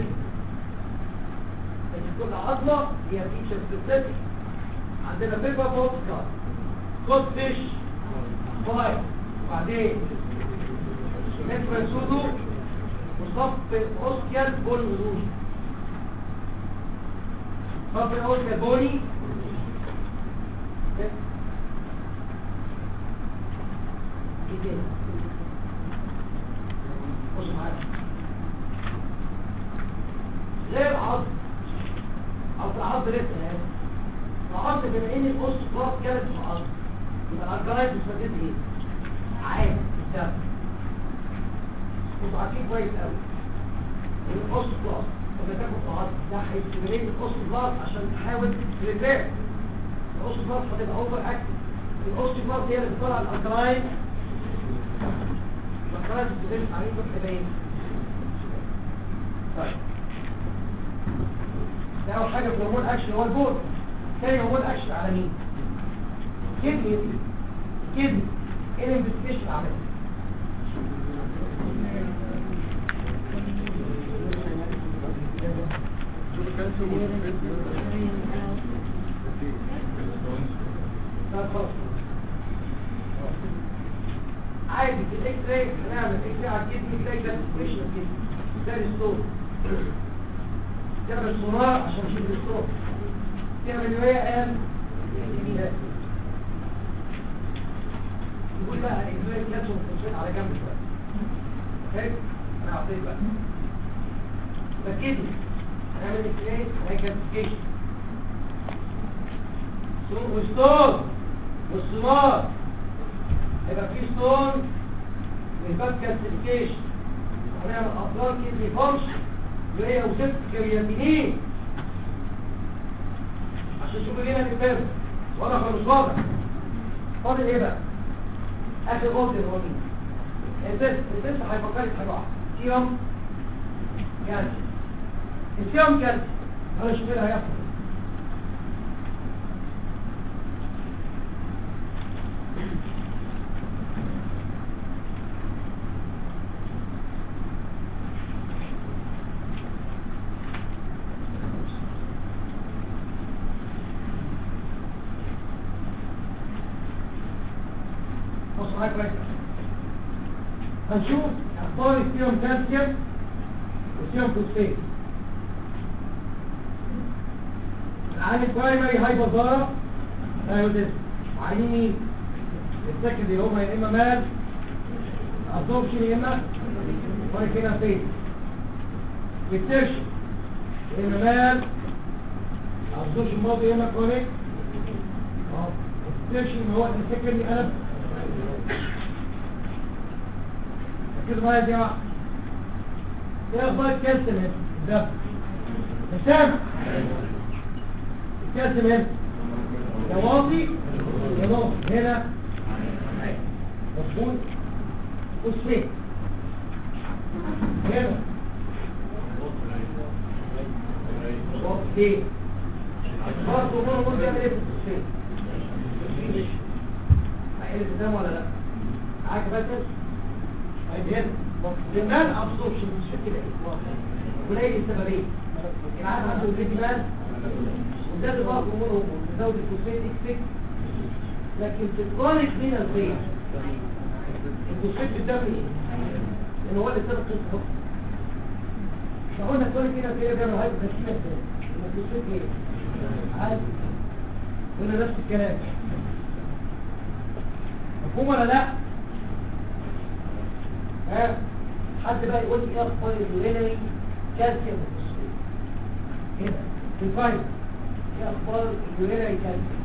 لكن كل عضلة هي فيتشر سبيسيفيك عندنا بيبر بوتكار كود فيش فاير وبعدين نتفر سودو وصف اوستيال بول وزوج صف الاوستيال بولي ايه تاني بص معايا غير العظم او في العظم لسه يعني العظم بما ان الاس بلاس كانت في العظم يبقى الارجلايز بتسدد ايه عادي الدم انتوا عارفين كويس قوي ان الاس بلاس لما تاخد في العظم ده هيستمرين الاس بلاس عشان تحاول تريبير الاس بلاس هتبقى اوفر اكتف الاس بلاس هي اللي بتطلع الارجلايز الارجلايز بتدرس عليه فتح باين طيب ده اول حاجه في هرمون اكشن هو البول ثاني هرمون اكشن على مين كدني كدني ايه الانفستيجيشن عملها طب خلاص عادي في الاكس راي هنعمل اكس راي على الكدني تلاقي كلاسيفيكيشن كده ده الصوت تعمل صراع عشان تشوف الصوت تعمل رواية قال يقول بقى الإجراء كاتشو وفنشات على جنب شوية اوكي أنا أعطيك بقى فكده هنعمل إجراء هنعمل كلاسيفيكيشن وستون والصنار هيبقى في ستون والباب كلاسيفيكيشن هنعمل أطلال كدني فانكشن وهي وست كرياتينين عشان تشوفوا ليه الكتاب واضح ولا مش واضح فاضل ايه بقى اخر اوردر هو مين التست التست هيفكرك في حاجه واحده سيرم كالسيوم السيرم كالسيوم انا شوف ايه اللي هيحصل بص معايا كويس هنشوف اخبار السيرم كالسيوم والسيرم فوسفات العين البرايمري هايبوزارا ثايرويدز وعينين مين السكندري هما يا اما مال ابزوربشن يا اما ماركينا فيس والترشن يا اما مال ابزوربشن برضه يا اما كرونيك اه الترشن هو السكندري انا ركزوا معايا يا جماعه ايه اخبار الكالسيوم هنا ده سامع الكالسيوم هنا يا واطي يا ناقص هنا مظبوط فوسفات هنا ليه؟ برضه مونو مونو بيعمل ايه في الفوسفات؟ هيقل الدم ولا لا؟ معاك بس طيب هنا زمان ابسوربشن الفوسفات كده ايه؟ قليل السببين العالم عنده الرجلان وزاد برضه مونو مونو زود الفوسفات اكس 6 لكن في الكرونيك من الغير الفوسفات في الدم ايه؟ لان هو اللي سبب قصه احنا قلنا الكرونيك من الغير بيعمل هايبر تسكيمه ازاي؟ الفوسفات ايه؟ عادي قلنا نفس الكلام مفهوم ولا لا؟ ها حد بقى يقول لي ايه اخبار اليورينري كالسيوم فوسفات هنا في الفايل ايه اخبار اليورينري كالسيوم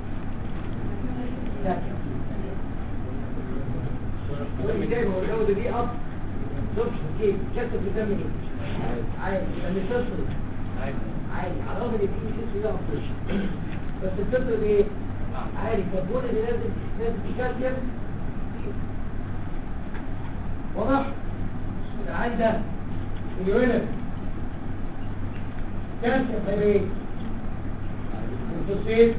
وبالتالي هو الجودة دي أب سبشن كيف كسر في الدم ايه؟ عادي لأن الفلتر عادي على الرغم ان في شيء ده أبسوشن بس الفلتر ايه؟ عادي فالبول اللي لازم لازم تكالسيوم واضح؟ العين ده اليورينر كالسيوم هيبقى ايه؟ الفوسفيت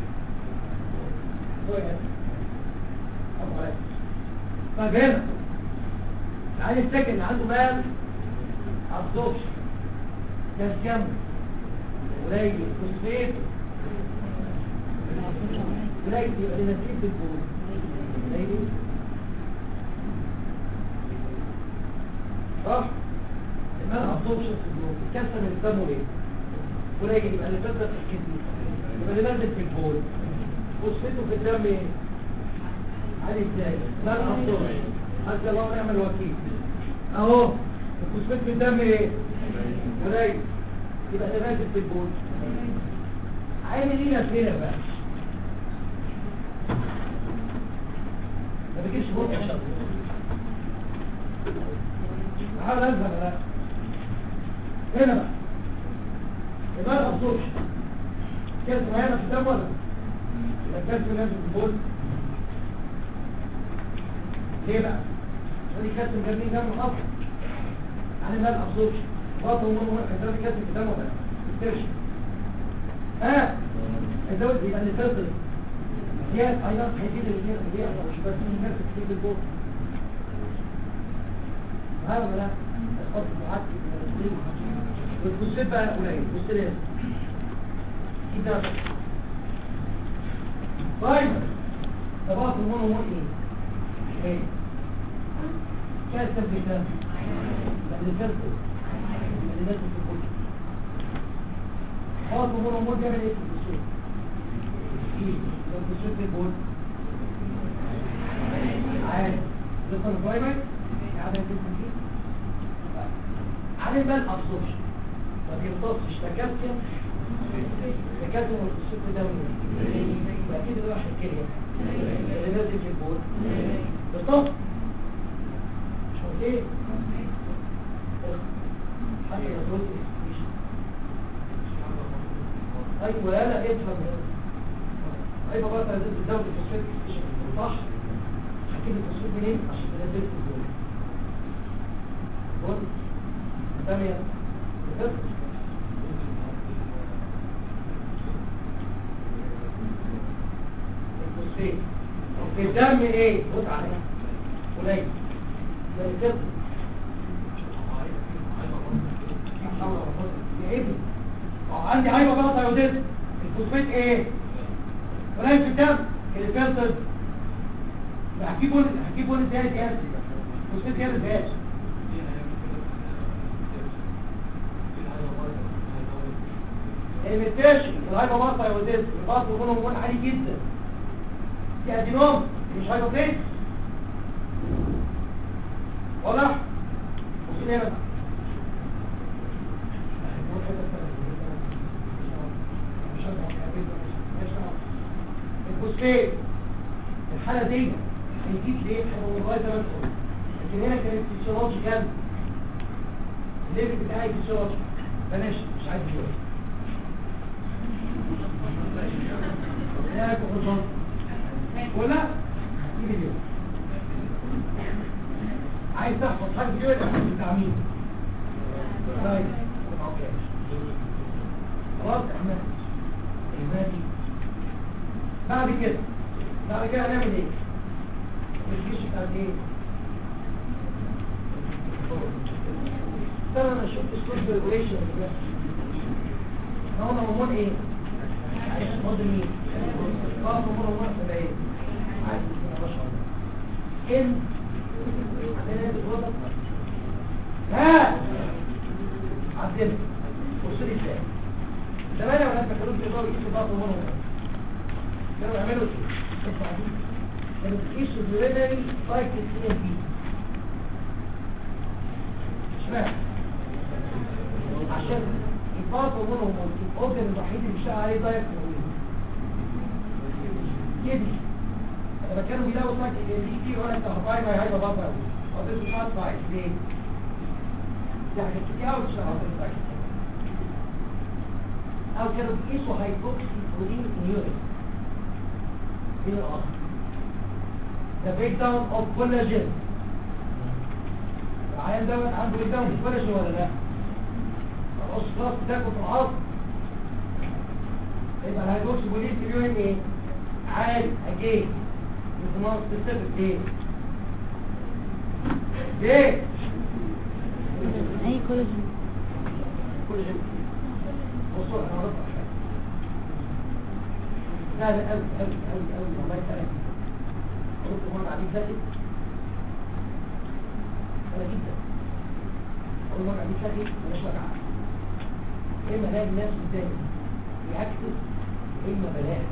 طيب هنا عايز السكن اللي عنده مال ابسوربشن كالسيوم قليل فوسفيت قليل يبقى لنا نسيب بالبول قليل صح المال ابسوربشن في البول الكالسيوم اللي قدامه ايه قليل يبقى اللي فتره في الكدني يبقى اللي نازل في البول فوسفيته في الدم ايه عادي ازاي لا الابطال حتى الله نعمل وكيل اهو الفوسفات في الدم ايه قليل يبقى ده نازل في البول عين لينا فين بقى ما بيجيش بول حاول انزل لا هنا بقى يبقى الابطال كانت معانا في الدم ولا الكاس نازل في البول ليه بقى عشان الكاس مجرمين دم الخط يعني ما الابسورش خاطر ومر ومر حساب الكاس في الدم ولا الترش ها الزوج يبقى اللي تفضل هي ايضا هيزيد الاثنين هي مش بس من نفس كتير في البول هذا ولا الخط معدي والفوسفات بقى قليل بص ليه كده طيب طبعا المونو مون ايه ايه كان سبب ده اللي فرق اللي نازل في الكل خلاص المونو مون بيعمل ايه في الصوت ايه لو في الصوت في البول عادي لسه البرايمر قاعد يكتب فيه عليه بقى الابسوربشن ما بيمتصش لا كالسيوم الكالسيوم والفوسفات ده واكيد اللي راح الكليه اللي نازل في البول بالظبط مش اوكي حتى لو قلت ايوه لا لا افهم ايوه بقى تنزل الدم الفوسفات صح هتجيب الفوسفات منين عشان تنزل في البول بول ثانيه بس الفوسفات في الدم ايه بص عليها قليل زي الكبد عندي هايبر بقى ثايرويدزم الفوسفات ايه قليل في الدم الكبد هجيب بول هجيب بول ازاي جاهز الفوسفات جاهز ازاي الميتاشن الهايبر بقى ثايرويدزم الباص هرمون عالي جدا دي ادينوم مش هايبوبليس واضح بص لي بقى الفوسفات الحالة دي هيجيب ليه هو لغاية زي ما انت قلت لكن هنا كانت فيسيولوجي كام الليفل بتاعي فيسيولوجي بلاش مش عايز دلوقتي يا كفر ولا يجي اليوم عايز تحفظ حاجة كده تحفظ التعميم طيب اوكي خلاص احنا المادي بعد كده بعد كده هنعمل ايه الجيش بتاع ايه ترى انا شفت سكوت ريجوليشن هو هرمون ايه عايز موديل مين اه هرمون هرمون ده ايه عايز ما شاء الله ان عندنا ايه بالوضع ها عدل بص لي ازاي زمان يا ولاد ما كانوش بيقدروا يقيسوا بقى هرمون هرمون كانوا يعملوا ايه اسمع دي كانوا بيقيسوا اليورينري سايكل سي ام بي اشمعنى عشان يفاض هرمون هرمون الاورجن الوحيد اللي بيشتغل عليه دايركت هرمون كده لما كانوا بيلاقوا سايكل دي كتير ولا انت هتبقى ما هيبقى بابا او ده مش عارف بايت ليه دي حاجات كتير قوي بتشتغل على السايكل او كانوا بيقيسوا هيدروكسي بروتين نيورين من الاخر the breakdown of collagen العيان دوت عنده breakdown في collagen ولا لا خلاص خلاص بتاكل في العظم يبقى الهيدروكسي بروتين نيورين ايه عالي اجين مش ناقص سبيسيفيك ليه ليه اي كولاجين كولاجين بصوا انا هرد على حاجه سهل قوي قوي قوي قوي والله سهل قلت هون عديد ذاتي سهل جدا اول مره عديد ذاتي مش وجع اما الاقي الناس قدامي بيأكتب اما بلاها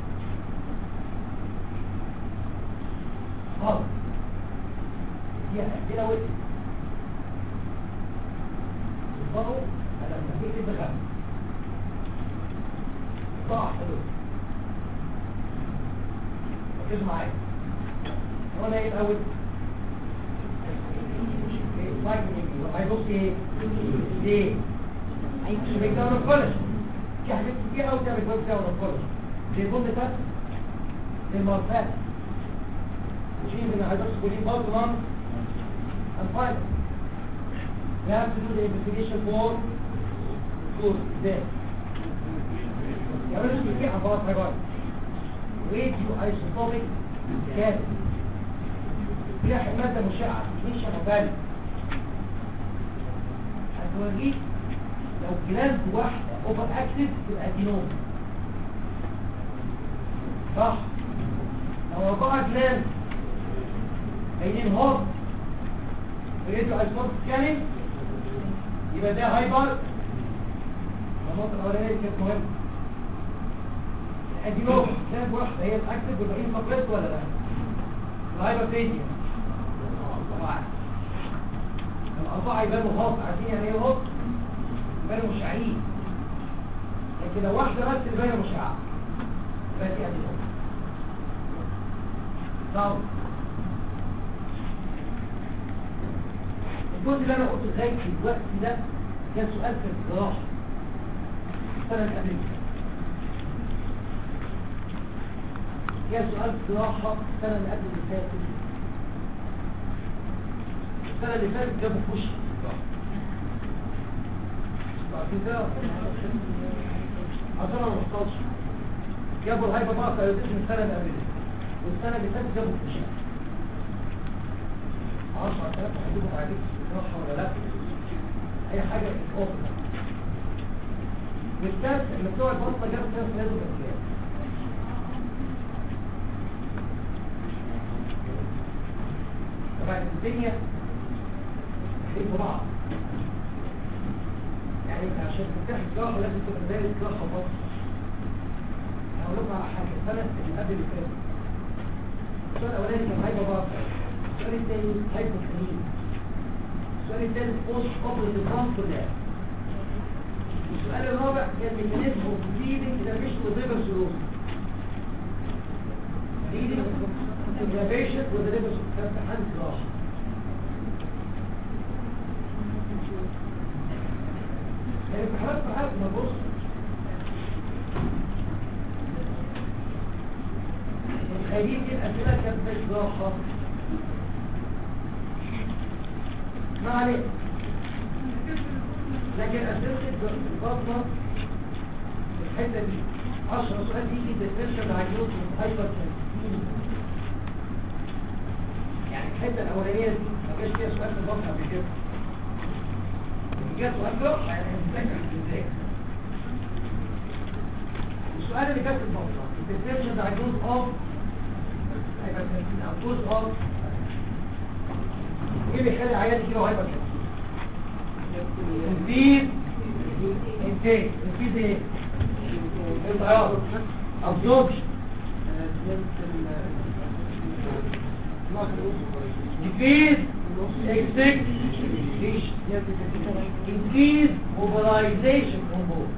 خالص دي كده وقت الضوء على المسيح الدخل ضاع حلو ركزوا معايا وانا ايه الاول هيبص ايه ليه عشان بيكون الكولج في حاجات كتير قوي تعمل كولج تعمل الكولج زي البند فات زي المرفات وشيء من هيدروكس كولين برضه نون and fiber we have to do the investigation for good there يعملوا كتير عن بعض حاجات راديو ايسوتوبيك كاد فيها مادة مشعة مش شغفان هتوريك لو جلاند واحدة اوفر اكتف تبقى ادينوم صح لو اربعة جلاند قايلين هوب راديو ايسوتوبيك سكاننج يبقى ده هايبر النقطة الأولانية كانت مهمة ادينوم جلاند واحدة هي الاكتف والباقيين فقرت ولا لا؟ الهايبر فيديا طبعا الأربعة يبانوا هوب عارفين يعني ايه هوب؟ يبانوا مشعين لكن لو واحدة بس اللي باينة مشعة يبقى دي ادينوم طب الجزء اللي انا قلته لغايه دلوقتي ده كان سؤال في الجراحه السنه اللي قبل كان سؤال في الجراحه السنه اللي قبل اللي فاتت السنه اللي فاتت جابوا في وشي عارفين كده عشان انا ما وصلش جابوا الهايبر بقى من السنه اللي قبل والسنه اللي فاتت جابوا في وشي 10000 حدود عليك راحة ولا لا اي حاجة اوفر بالذات اللي بتوع البطنة جاب ناس لازم الاسلام طبعا الدنيا في بعض يعني انت عشان تفتح الجراحة لازم تبقى زي الجراحة بطن هقول لكم على حاجة السنة اللي قبل اللي فاتت السؤال الاولاني كان هيبقى بعض السؤال الثاني هايبوكلين السؤال الثالث بوست اوبريت الرام كلها السؤال الرابع كان ميكانيزم اوف بليدنج ده مش ليفر سيروز بليدنج انفلاميشن وذا ليفر كان امتحان جراحه يعني امتحانات في حالة ما بص متخيلين ايه الاسئله كانت في الجراحه ما عليه لكن أسئلة البطنة الحته دي 10 سؤال يجي ديفرنشال دايجنوز هايبر يعني الحته الاولانيه دي ما جاش فيها سؤال في البطن قبل كده جاء سؤال له يعني هنذاكر ازاي السؤال اللي جاب في البطن الديفرنشال دايجنوز اوف هايبر او كوز اوف ايه اللي يخلي عيال كده هايبر تنفيذ انتاج تنفيذ ايه الضياط absorption decrease extinction increase mobilization on board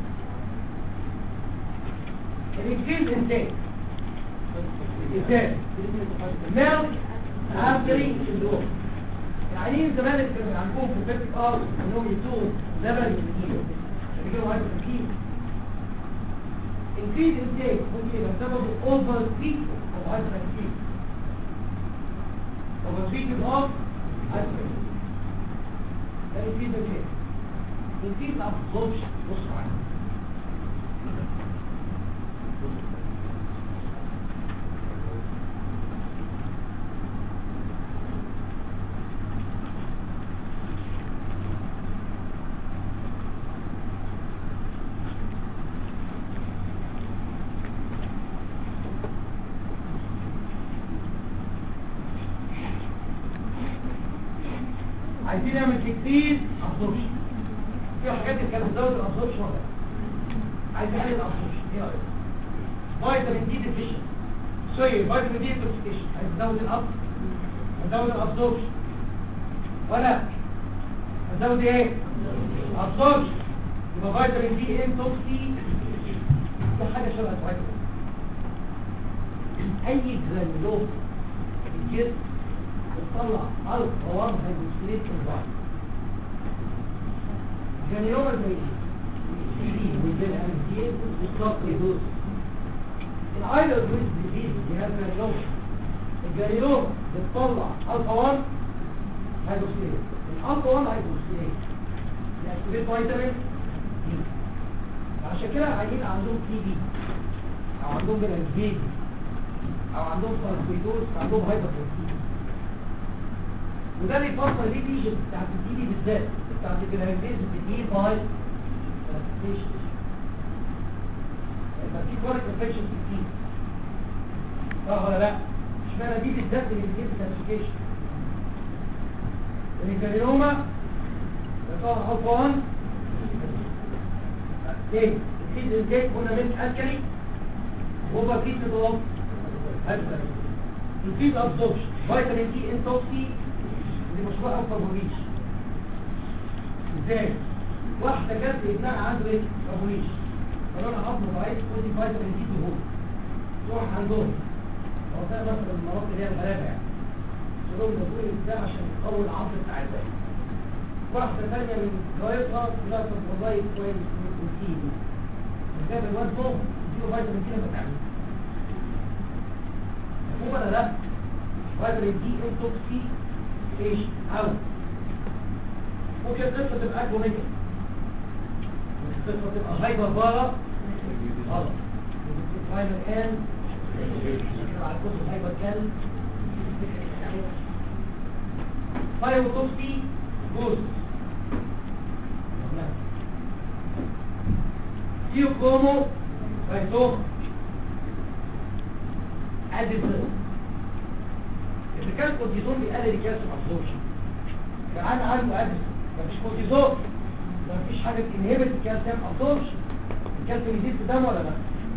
increase intake intake milk artery syndrome يعني ايه زمان اللي كانوا عندهم في البيت ار انهم يدوهم لبن كتير بيجيبوا هذا الكيس increase intake ممكن يبقى سببه over treatment of hypertension over treatment of hypertension ده increase intake increase absorption بص معايا عايزين نعمل تكتيك ابسوربشن في حاجات اللي كانت بتزود الابسوربشن ولا لا؟ عايز نقلل الابسوربشن ايه رايك فيتامين دي ديفيشن سوري فيتامين دي انتوكسيكيشن عايز تزود الاب تزود الابسوربشن ولا تزود ايه ابسوربشن يبقى فيتامين دي انتوكسي دي حاجه شبه الفيتامين اي جرانيولوم في الجسم بتطلع الفا 1 هيدروكسيليت كومباوند جرانيولوم زي ايه والبنزين والسكر الايلر دوز ديزيز دي هذا الجرانيولوم الجرانيولوم بتطلع الفا 1 هيدروكسيليت الالفا 1 هيدروكسيليت يأكتيفيت فيتامين دي عشان كده عيين عندهم تي بي او عندهم بنزين او عندهم سلفيدوز عندهم هايبرتنسيف وده اللي يفسر ليه دي بتاعت الدي دي بالذات بتاعت الجلابيز بتدي باي يبقى في كورك انفكشن كتير صح ولا لا؟ اشمعنى دي بالذات اللي بتجيب كلاسيفيكيشن الكاريوما طبعا الفا ايه الفيد انتاج قلنا من الكلي وهو فيد نظام الفيد ابزوربشن فيتامين دي انتوكسي اللي مشروع أكبر مبيش ازاي واحدة جت ابنها عنده ايه مبيش قالوا لها عظم ضعيف ودي فيتامين دي دهون تروح عندهم هو ده مثلا المناطق اللي هي الغلابة يعني شغل بتقول ازاي عشان تقوي العظم بتاع الباقي واحدة ثانية من جوائزها لا تتوظيف كويس من البروتين جاب الواد فوق يديله فيتامين دي لما تعمل مفهوم ولا لا؟ فيتامين دي انتوكسي ايش او ممكن القصه تبقى اجوميجا القصه تبقى هايبر بارا غلط هايبر كان على الكتب هايبر كان فايروتوكسي جوز سيوكومو فايتوم اديسون إذا كان الكورتيزون بيقلل الكالسيوم ابسوربشن كان عنده أدس مفيش كورتيزون مفيش حاجة تنهبت الكالسيوم ابسوربشن الكالسيوم يزيد في الدم ولا لا؟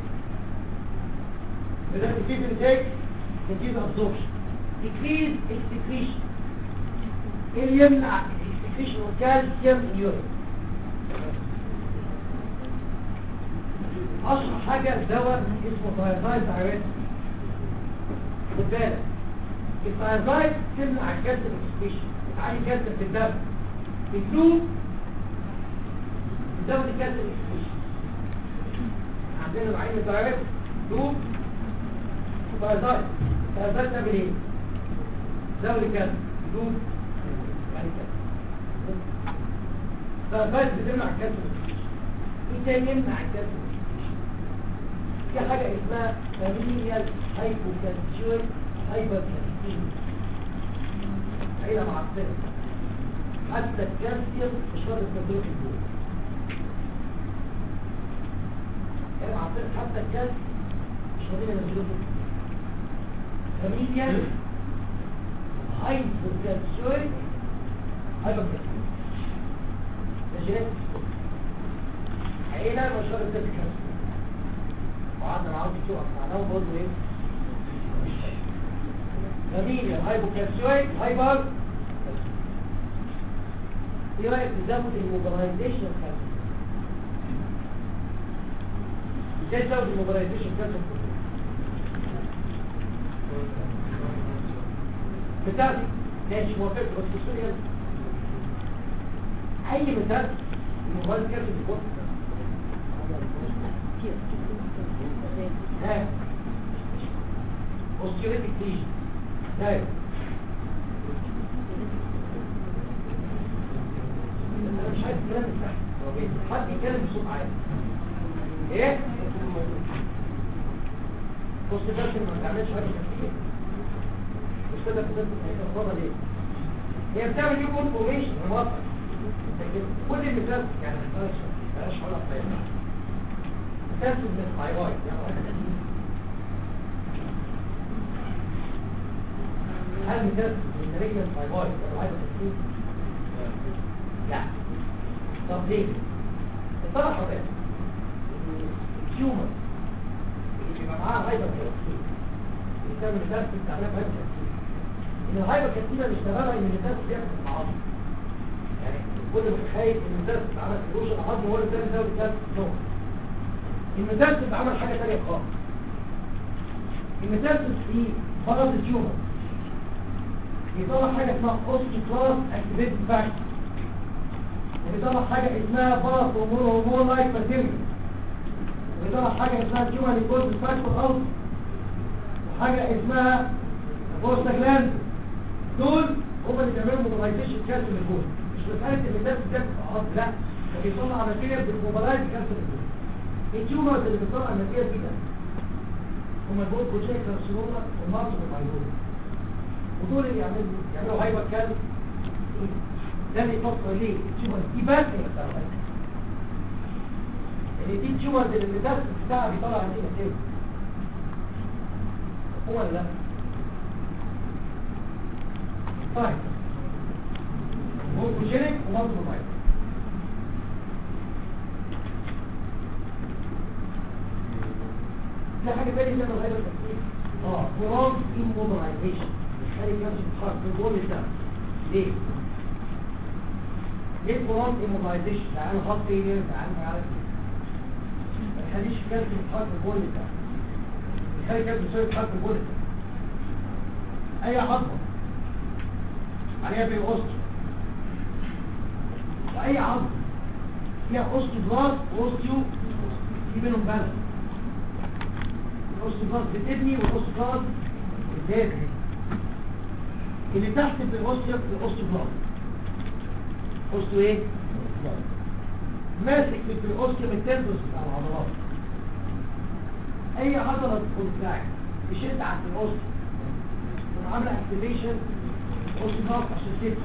بدأ تكيف الانتاج تكيف ابسوربشن تكريز اكسكريشن ايه اللي يمنع الاكسكريشن والكالسيوم اليورين اشهر حاجة دواء اسمه دايزايد دايريت خد بالك الثايرويد تمنع الكالسيوم اكسكريشن بتعلي الكالسيوم في الدم الفلو بتزود الكالسيوم اكسكريشن عندنا نوعين من الثايرويد فلو وثايرويد الثايرويد تعمل ايه؟ زود الكالسيوم فلو يعني كالسيوم الثايرويد بتمنع الكالسيوم اكسكريشن ايه تاني يمنع الكالسيوم اكسكريشن في حاجة اسمها فاميليال هايبوكالسيوم هايبركالسيوم عيلة معفنة حتى الكالسيوم مش راضي تنزله في الجول عيلة معفنة حتى الكالسيوم مش راضي ينزله في الجول فاميليال هايبوكالسيوم هايبركالسيوم ده جينيتكس عيلة مش راضي تنزل الكالسيوم وقعدنا معاهم في سوق معناهم برضه ايه مش شيء جميل يا هايبوكالسيويك هايبر ايه رايك تزود الموبلايزيشن كالسيوم ازاي تزود الموبلايزيشن كالسيوم بتاعتي ماشي موافق بس السوري اي مثال الموبايل كالسيوم بيكون ها اوستيوريتك ليجن داير انا مش عايز كلام تحت حد يتكلم بصوت عالي ايه بص بس ما تعملش حاجه كتير بص كده كده الخطه ليه هي بتعمل يو انفورميشن رمضان كل المثال يعني ما تقدرش بلاش حاجه طيبه تنسب من الثايرويد هل تنسب من رجل الثايرويد ولا عايز تنسب؟ لا طب ليه؟ الطرح ده التيومر اللي بيبقى معاه هايبر كالسيم اللي بتعمل تنسب بتعملها هايبر كالسيم ان الهايبر كالسيم اللي اشتغلها ان التنسب بيعمل في العظم يعني كل متخيل ان التنسب عمل فلوس العظم هو اللي بيعمل زود التنسب نوع المتاسس عمل حاجة تانية خالص المتاسس في مرض التيومر بيطلع حاجة اسمها اوستيكلاس اكتيفيتد فاكتور وبيطلع حاجة اسمها باراس هرمون هرمون لايك ماتيريال وبيطلع حاجة اسمها تيومر ليكوز فاكتور اوت وحاجة اسمها بوستاجلاند دول هم اللي بيعملوا موبلايزيشن كالسيوم للجول مش مسألة المتاسس ده لا ده بيطلع ماتيريال بالموبلايز كالسيوم للجول التيومرز اللي بتطلع النتيجه دي ده هم البول بروجيكت كارسينوما والمارس والمايلوما ودول اللي يعملوا يعملوا هايبر كال ده اللي يفكر ليه التيومرز دي بس اللي بتطلع اللي دي التيومرز اللي الميتاستس بتاعها بيطلع نتيجه نتيجه هو ولا لا طيب بول بروجيكت ومارس والمايلوما في حاجة تانية تعمل هذا التفكير اه فرام immobilization خلي كانش بتحرك في الجول ده ليه؟ ليه فرام immobilization تعالى خط ايه تعالى تعالى ما تخليش كانش بتحرك في الجول ده خلي كانش بتحرك في الجول ده اي عظمة عليها بالأسر واي عظمة فيها أسر بلاس وأوستيو في بينهم بالانس الاوستيوبلاس بتبني والاوستيوبلاس بتبني اللي تحت في الاوستيوب الاوستيوبلاس اوستيو ايه ماسك في الاوستيوم التندرس بتاع العضلات اي عضله كونتراكت تشد عند الاوستيوم وعامله اكتيفيشن اوستيوبلاس عشان تبني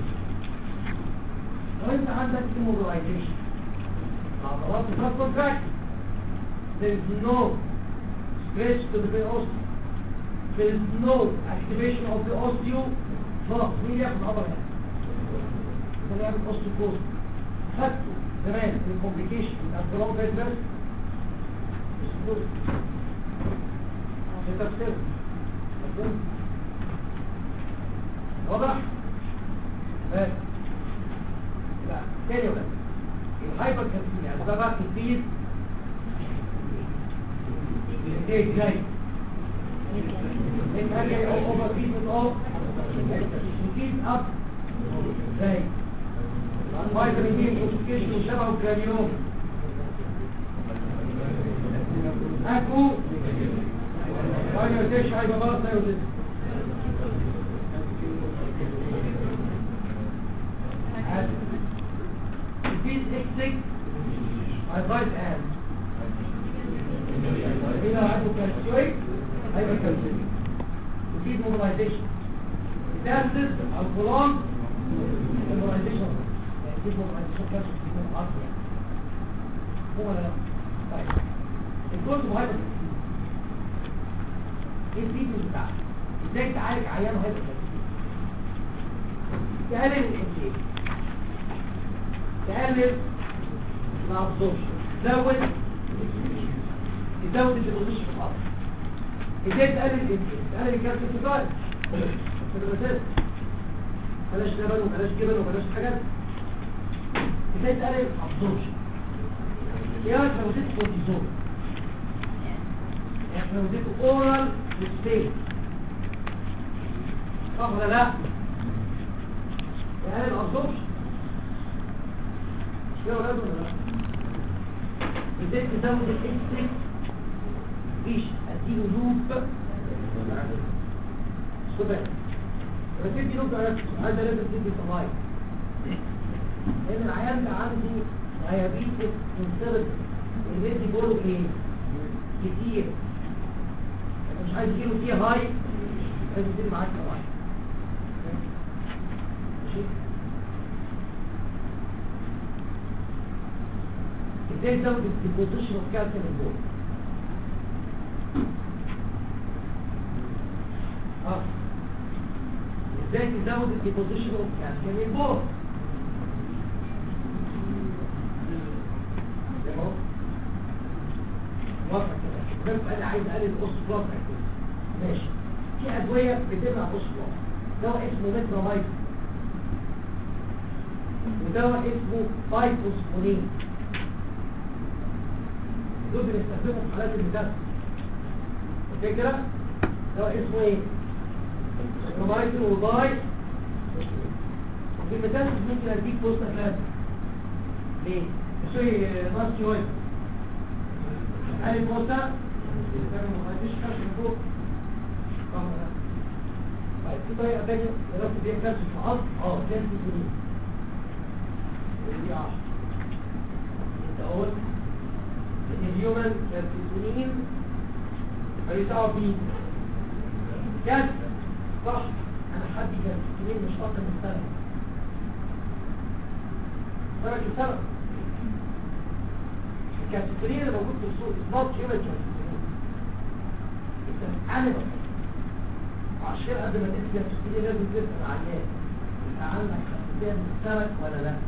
لو انت عندك immobilization العضلات بتاعت كونتراكت there is no stretch to the osteo. There is no activation of the osteo. خلاص مين ياخد عضلة هنا؟ ده اللي يعمل اوستيوبوز خدته زمان من الكومبليكيشن من الجرام بيت بس اوستيوبوز عشان تفسير مفهوم؟ واضح؟ بس لا تاني ولا الهايبر كالسيميا يعني ده بقى كتير ايه جاي انت جاي اوفر فيت اوف كيب اب زي فيتامين دي اوكسيديشن وشبه الكريوم اكو وانا تيش هاي بابا سيوزي Repeat X6 my right hand هنا عنده ديبولايزيشن تاسس الكولون ديبولايزيشن يعني ديبولايزيشن كانت بتكون اكتر هو ولا لا طيب الكورس مهم ايه الفيديو بتاعك ازاي تعالج عيان هايبر تقلل الانتاج تقلل الابسوربشن تزود تزود الديبوزيشن في الارض ازاي تقلل الانتاج تقلل الكالسيوم فيبرايد في الاساس بلاش لبن وبلاش جبن وبلاش حاجات ازاي تقلل الابسوربشن ايه رايك لو زدت كورتيزون يعني لو زدت اورال ستيت صح ولا لا يعني الابسوربشن مش كده ولا ولا لا ازاي تزود الاكستريك مفيش اديله لوب سبع بس تدي لوب عايز لازم تدي صلاي لان العيان ده عنده دايابيتس انسيرت البيت بيقولوا ايه كتير انا مش عايز يجيله فيه هاي لازم تدي معاك صلاي ماشي ازاي تزود الديبوزيشن اوف كالسيوم البول اه ازاي تزود الديبوزيشن اوف كالسيوم البول زي ما هو واضح كده بس انا عايز اقلل الاوس بلاس ماشي في ادويه بتمنع الاوس بلاس دواء اسمه مترامايد ودواء اسمه بايفوسفونين دول بنستخدمهم في حالات المدرسة اوكي كده دواء اسمه ايه رومايتين وباي في المدرسة ممكن اديك بوست افلام ليه سوري ماسكي وايت قال البوستا ما فيش كاش من فوق طيب في طريقة تانية دراسة بيها كاش في العصر اه كاش في الجنين دي 10 انت قلت الهيومن كالسيتونين هيساوي بي كاس صح انا حد كالسيتونين مش اكتر من سنه درجه سنه الكالسيتونين اللي موجود في السوق اسمه هيومن كالسيتونين انا عشان قبل ما تدي كالسيتونين لازم تسال عيان يبقى عندك كالسيتونين من السمك ولا لا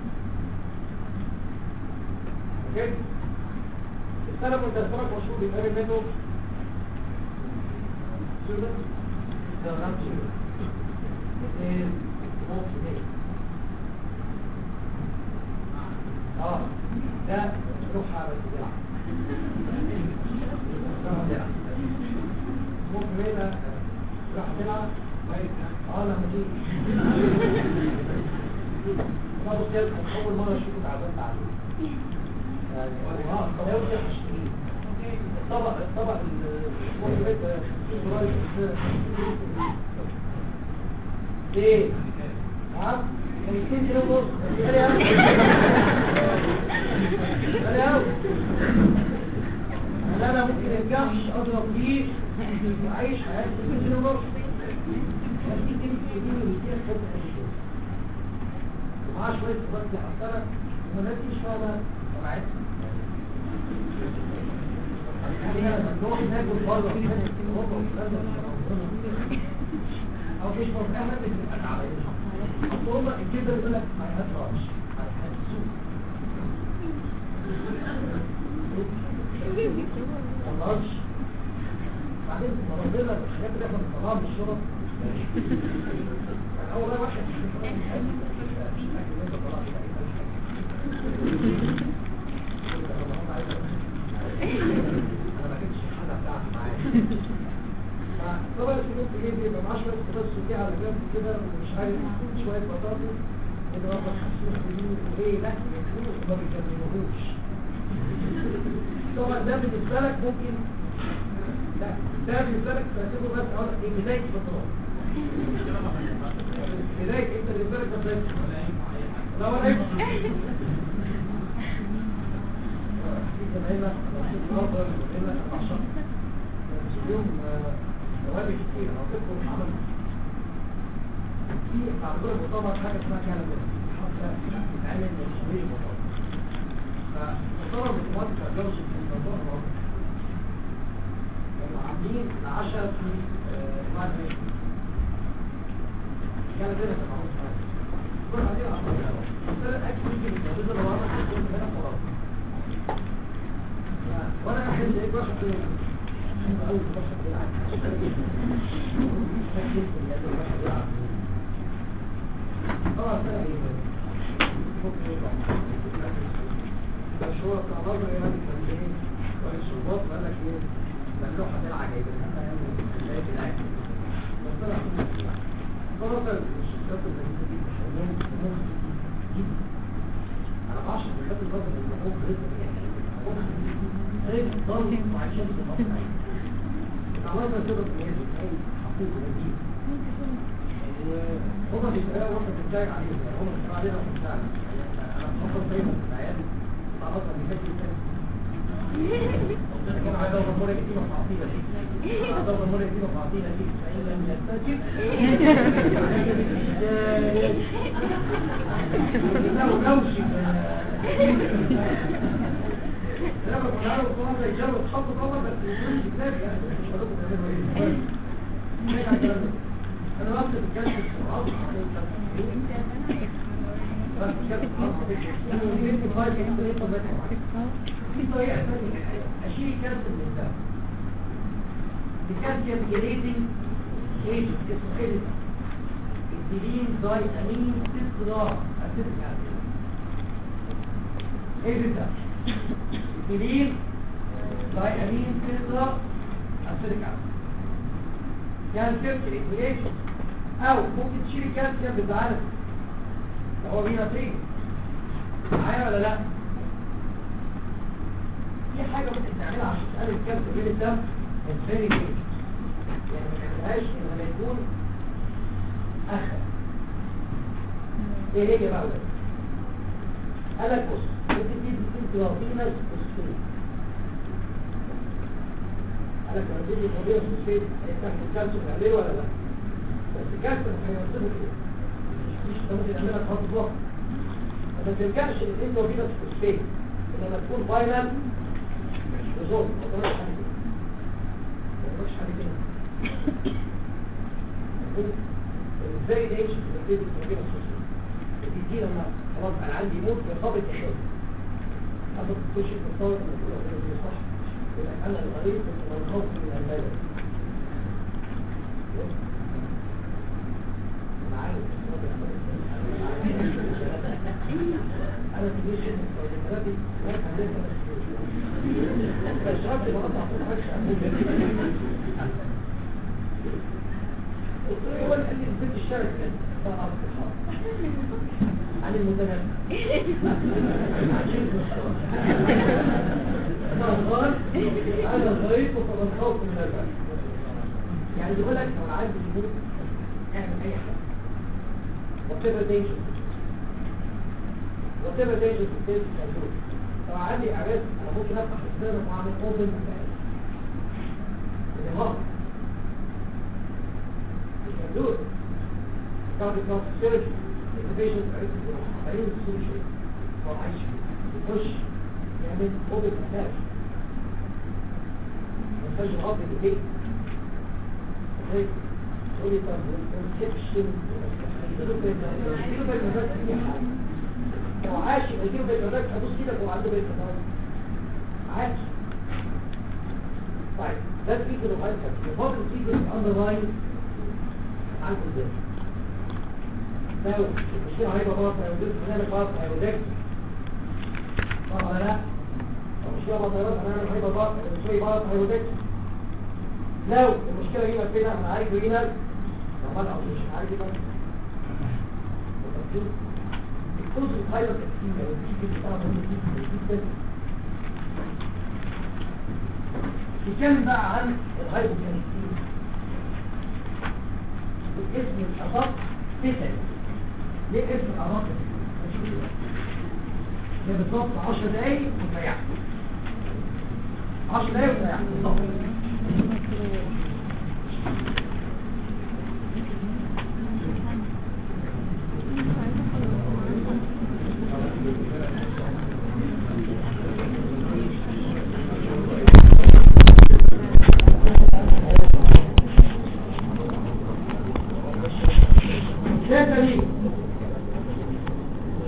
اوكي السلف والتسلف مشهور بيتقابل منه سلف ده غلط سلف اثنين ممكن اه ده روحها بس ده ممكن هنا راح تلعب اه لما تيجي لا بص يا اول مره اشوفه اتعودت عليه الطبق الطبق ايه ها كان يكون كيلو ونص غالي قوي غالي قوي لا انا ممكن ارجعش اضرب فيه واعيش حياتي كيلو ونص معاه شويه خبرات محصله وما نتيش فاهمه طبيعتها نروح ناكل بره او مش مفهمة اللي بتبقى عليها اصل هما الكبر يقول لك ما يهدرش خلاص بعدين المناظرة الحاجات اللي احنا بنطلعها من الشرط اول واحد طبعا السلوك ايه بيبقى معاه شويه خبز وكده على جنب كده ومش عارف شويه بطاطس اللي هو بتحسسه بيقولوا ايه لا بيقولوا ما بيكلموهوش طبعا ده بالنسبه لك ممكن لا ده بالنسبه لك تعتبره بس اقول لك ايه بدايه البطاطس بدايه انت بالنسبه لك بس لا ولا ايه هنا نظر هنا عشان اليوم نوادي كتير هتدخل عمل في عندنا مؤتمر حاجه اسمها كندا حفله بتتعمل من شهرين مؤتمر فمؤتمر مؤتمرات الكارديولوجي في الموضوع ده كانوا عاملين العشاء في مادريد كانت هنا في معروف كنا قاعدين على الطريق قلت له اكل يجي من الجوز اللي ورا كنت هنا خلاص وانا احب ايه بشرب كده احب قوي بشرب كده طبعا ده ايه مشروع تعرض يعني كان ايه والشربات قال لك ايه ممنوع حاجات عجيبه شايف الاكل بس طلع طلع الشركات اللي دي حيوان حيوان جدا انا ما اعرفش الشركات النظر اللي هو رزق يعني ايه ضل وعشان تبقى عملنا كده في اي حقوق جديد هما بيتقالوا واحنا بنتاج عليهم يعني هما بيتقالوا علينا بنتاج انا بفضل دايما في العيادة تعرفنا اللي كانت كان كان عايز اضرب مرة كتير في عطيلة دي عايز اضرب مرة كتير في عطيلة دي فإن لم يستجب لو لوش لا بس انا عارف طبعا زي جرب تحط طبعا بس مش كتاب يعني مش هقول لكم تعملوا ايه انا بس بتكلم السرعات في طريقة ثانية أشيل كالسيوم من الدم بكالسيوم جليدنج ايج اسمه ايه الدلين داي امين تسرار اسيتك اسيد ايه ده الدلين داي امين تسرار اسيتك اسيد كالسيوم ريجوليشن او ممكن تشيل الكالسيوم بالعدد هو بينا فين معايا ولا لا في حاجه ممكن تعملها عشان تقلل الكالسيوم بين الدم الفيري بيج يعني ما تعملهاش لما يكون اخر ايه هي بقى ولا قال لك بص ممكن تدي انترافينال فوسفيت قال لك لما تدي انترافينال فوسفيت هيفتح الكالسيوم عليه ولا لا بس الكالسيوم هيوصله ايه مش ممكن يعملها خط بلوك ما ترجعش الانترافينال فوسفيت لما تكون فاينل بزول ما تقولش حاجه كده ما تقولش حاجه كده ازاي نعيش في البيت الانترافينال فوسفيت دي لما خلاص انا عندي موت بإصابة الشيء أخذ تخش في الطاولة من الأولى صح يبقى أنا الغريب كنت منخوف من البلد أنا في جيش المستوى لا كان بس شربت بقطع في الحاجة قلت له هو اللي قال لي البنت الشارع كده فقط عن المتنبي انا غار انا غريب وتبنخوف من البلد يعني بيقول لك لو عايز يموت اعمل اي حاجه whatever danger whatever danger to face can do لو عندي عرس انا ممكن افتح السيرم واعمل اوبن مكان الغلط you can do it cardiac surgery the patient عرف عرف السوليوشن هو عايش يخش يعمل اوبن مكان ما ينفعش يغطي بايديه ازاي تقولي طب والانسكشن لو عاش يبقى يجيب بالجدات هدوس كده هو عنده بالجدات عاش طيب ده الفيجر الغاية يفضل الفيجر الاندرلاين عنده ازاي لو المشكلة هيبقى باطل هيوديك هنعمل باطل هيوديك صح ولا لا؟ لو المشكلة باطل هنعمل هيبقى باطل المشكلة باطل هيوديك لو المشكلة هنا فين احنا عارف هنا لو ما مش عارف يبقى الكوز الخيرة تكتيمة والفيجر بتاعه مهم جدا نتكلم بقى عن الهايبوكاليستين الاسم الأدق تسعي ليه اسم الأدق ده بالظبط 10 دقايق وتريح 10 دقايق وتريح بالظبط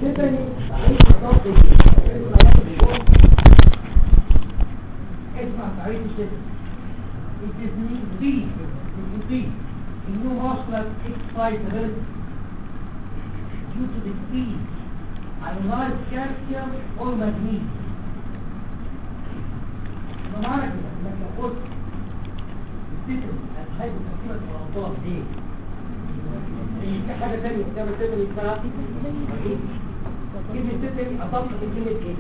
تاني تعريف الضغط اسمع تعريف الشتم It is increase, it is in new muscular excitability due to decrease ionized calcium or magnesium. فمعنى كده انك لو قلت السيتم هتحاول تركيبة الأوضاع دي في حاجة تانية قدام السيتم اسمها كلمة سيتم أضافت كلمة ايه؟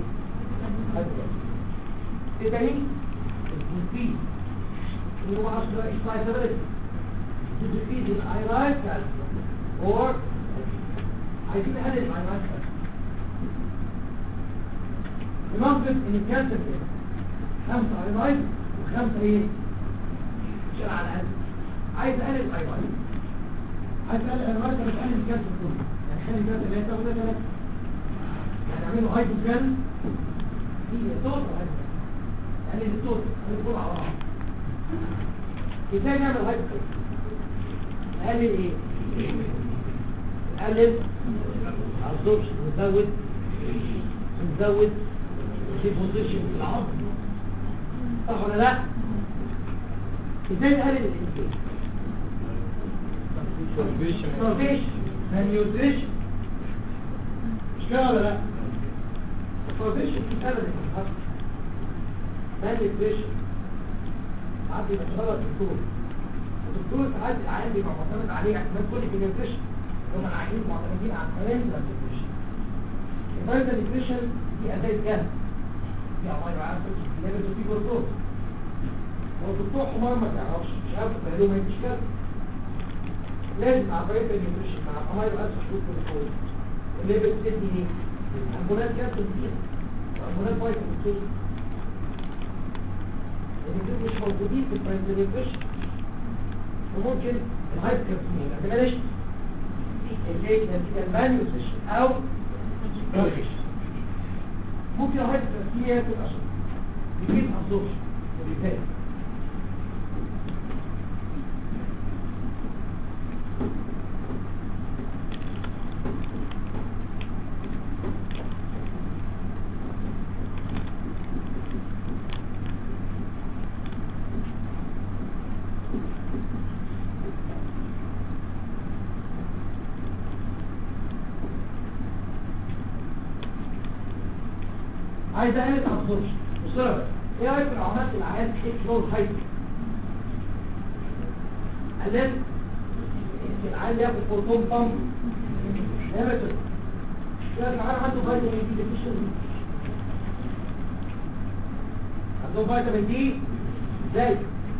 سيتمي الجنسية اللي هو عشرة excitability to decrease in ionized calcium or عايزين نقلل ionized calcium بنفرض ان الكالسيوم ايه؟ خمسة ايلايت وخمسة ايه شرع على الأقل عايز اقلل الايلايت عايز اقلل الايلايت مش اقلل الكالسيوم كله يعني خلي الكالسيوم اللي هي تاخد ثلاثة يعني اعمله هايدروجين هي توتال هايدروجين يعني التوتال هنقول على بعض ازاي نعمل هايدروجين نقلل ايه نقلل الزوج ونزود نزود ديبوزيشن في العظم صح ولا لا ازاي نقلل الانسولين starvation malnutrition مش كده ولا لا starvation في سبب الحصر malnutrition ساعات بيبقى شغال الدكتور الدكتور ساعات العيان بيبقى معتمد عليه اعتماد كلي في النيوتريشن هم العيانين معتمدين على البارنتال نيوتريشن البارنتال نيوتريشن دي اداه جهل في امينو اسيد ليفل وفي جلوكوز هو الدكتور حمار ما تعرفش مش عارف تقول ما يجيش كده لازم مع بارنتال نيوتريشن مع امينو اسيد وجلوكوز الليفل تدي ايه؟ هرمونات كالسيوم كتير هرمونات فيتامين كي الاثنين مش موجودين في البارنتال نيوتريشن وممكن الهايبركالسيميا ما تبقاش اللي هي نتيجه المالنيوتريشن او starvation. ممكن الهايبركالسيميا تبقى شرط بيجيب ابزوربشن وبالتالي عايز اقلل ابزوربشن بسرعه ايه رايك لو عملت العيان اكسبلور هايبر قللت العيان ياخد بروتون بامب نيمتر كده العيان عنده فيتامين دي ديفيشنسي عنده فيتامين دي ازاي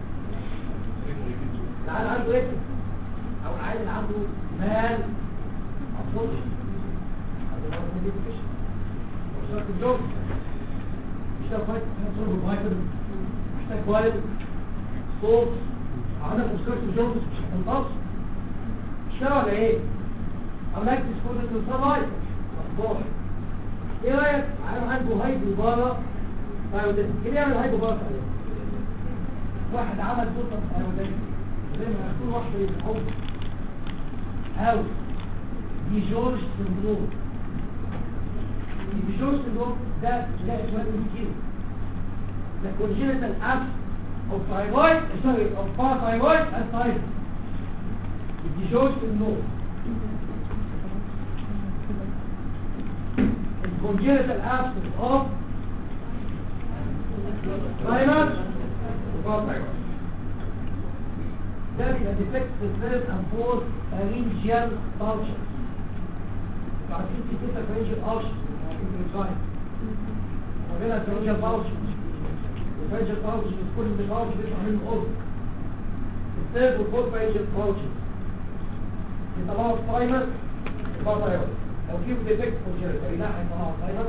العيان عنده ايه او العيان اللي عنده مال ابزوربشن عنده فيتامين دي ديفيشنسي وشرط الجوز محتاج فيتامين محتاج والد صوت عندك مشكلة في الجوز مش هتنقص مش كده ولا ايه؟ عملت سكوتة الصلاية مصبوح ايه رأيك؟ عالم عنده هايدو بارا ثايودين ايه يعمل هايدو بارا ثايودين؟ واحد عمل سلطة ثايودين زي ما يكون واحدة للحب او دي جورج سندروم الديجور سندروم ده لا اسمه كتير ده congenital absence of thyroid sorry of parathyroid and thyroid الديجور سندروم congenital absence of thyroid وparathyroid ده بيبقى defect في third and fourth pharyngeal functions عارفين في ستة pharyngeal arches الانسان وغيرها الفرنجة باوش الفرنجة باوش مش كل اللي باوش بيطلع منه قرب الثالث والفور فرنجة باوش يطلعوا الفاينل يبقى طيارة لو كيف ديفكت فوجيرة اي لا هيطلعوا الفاينل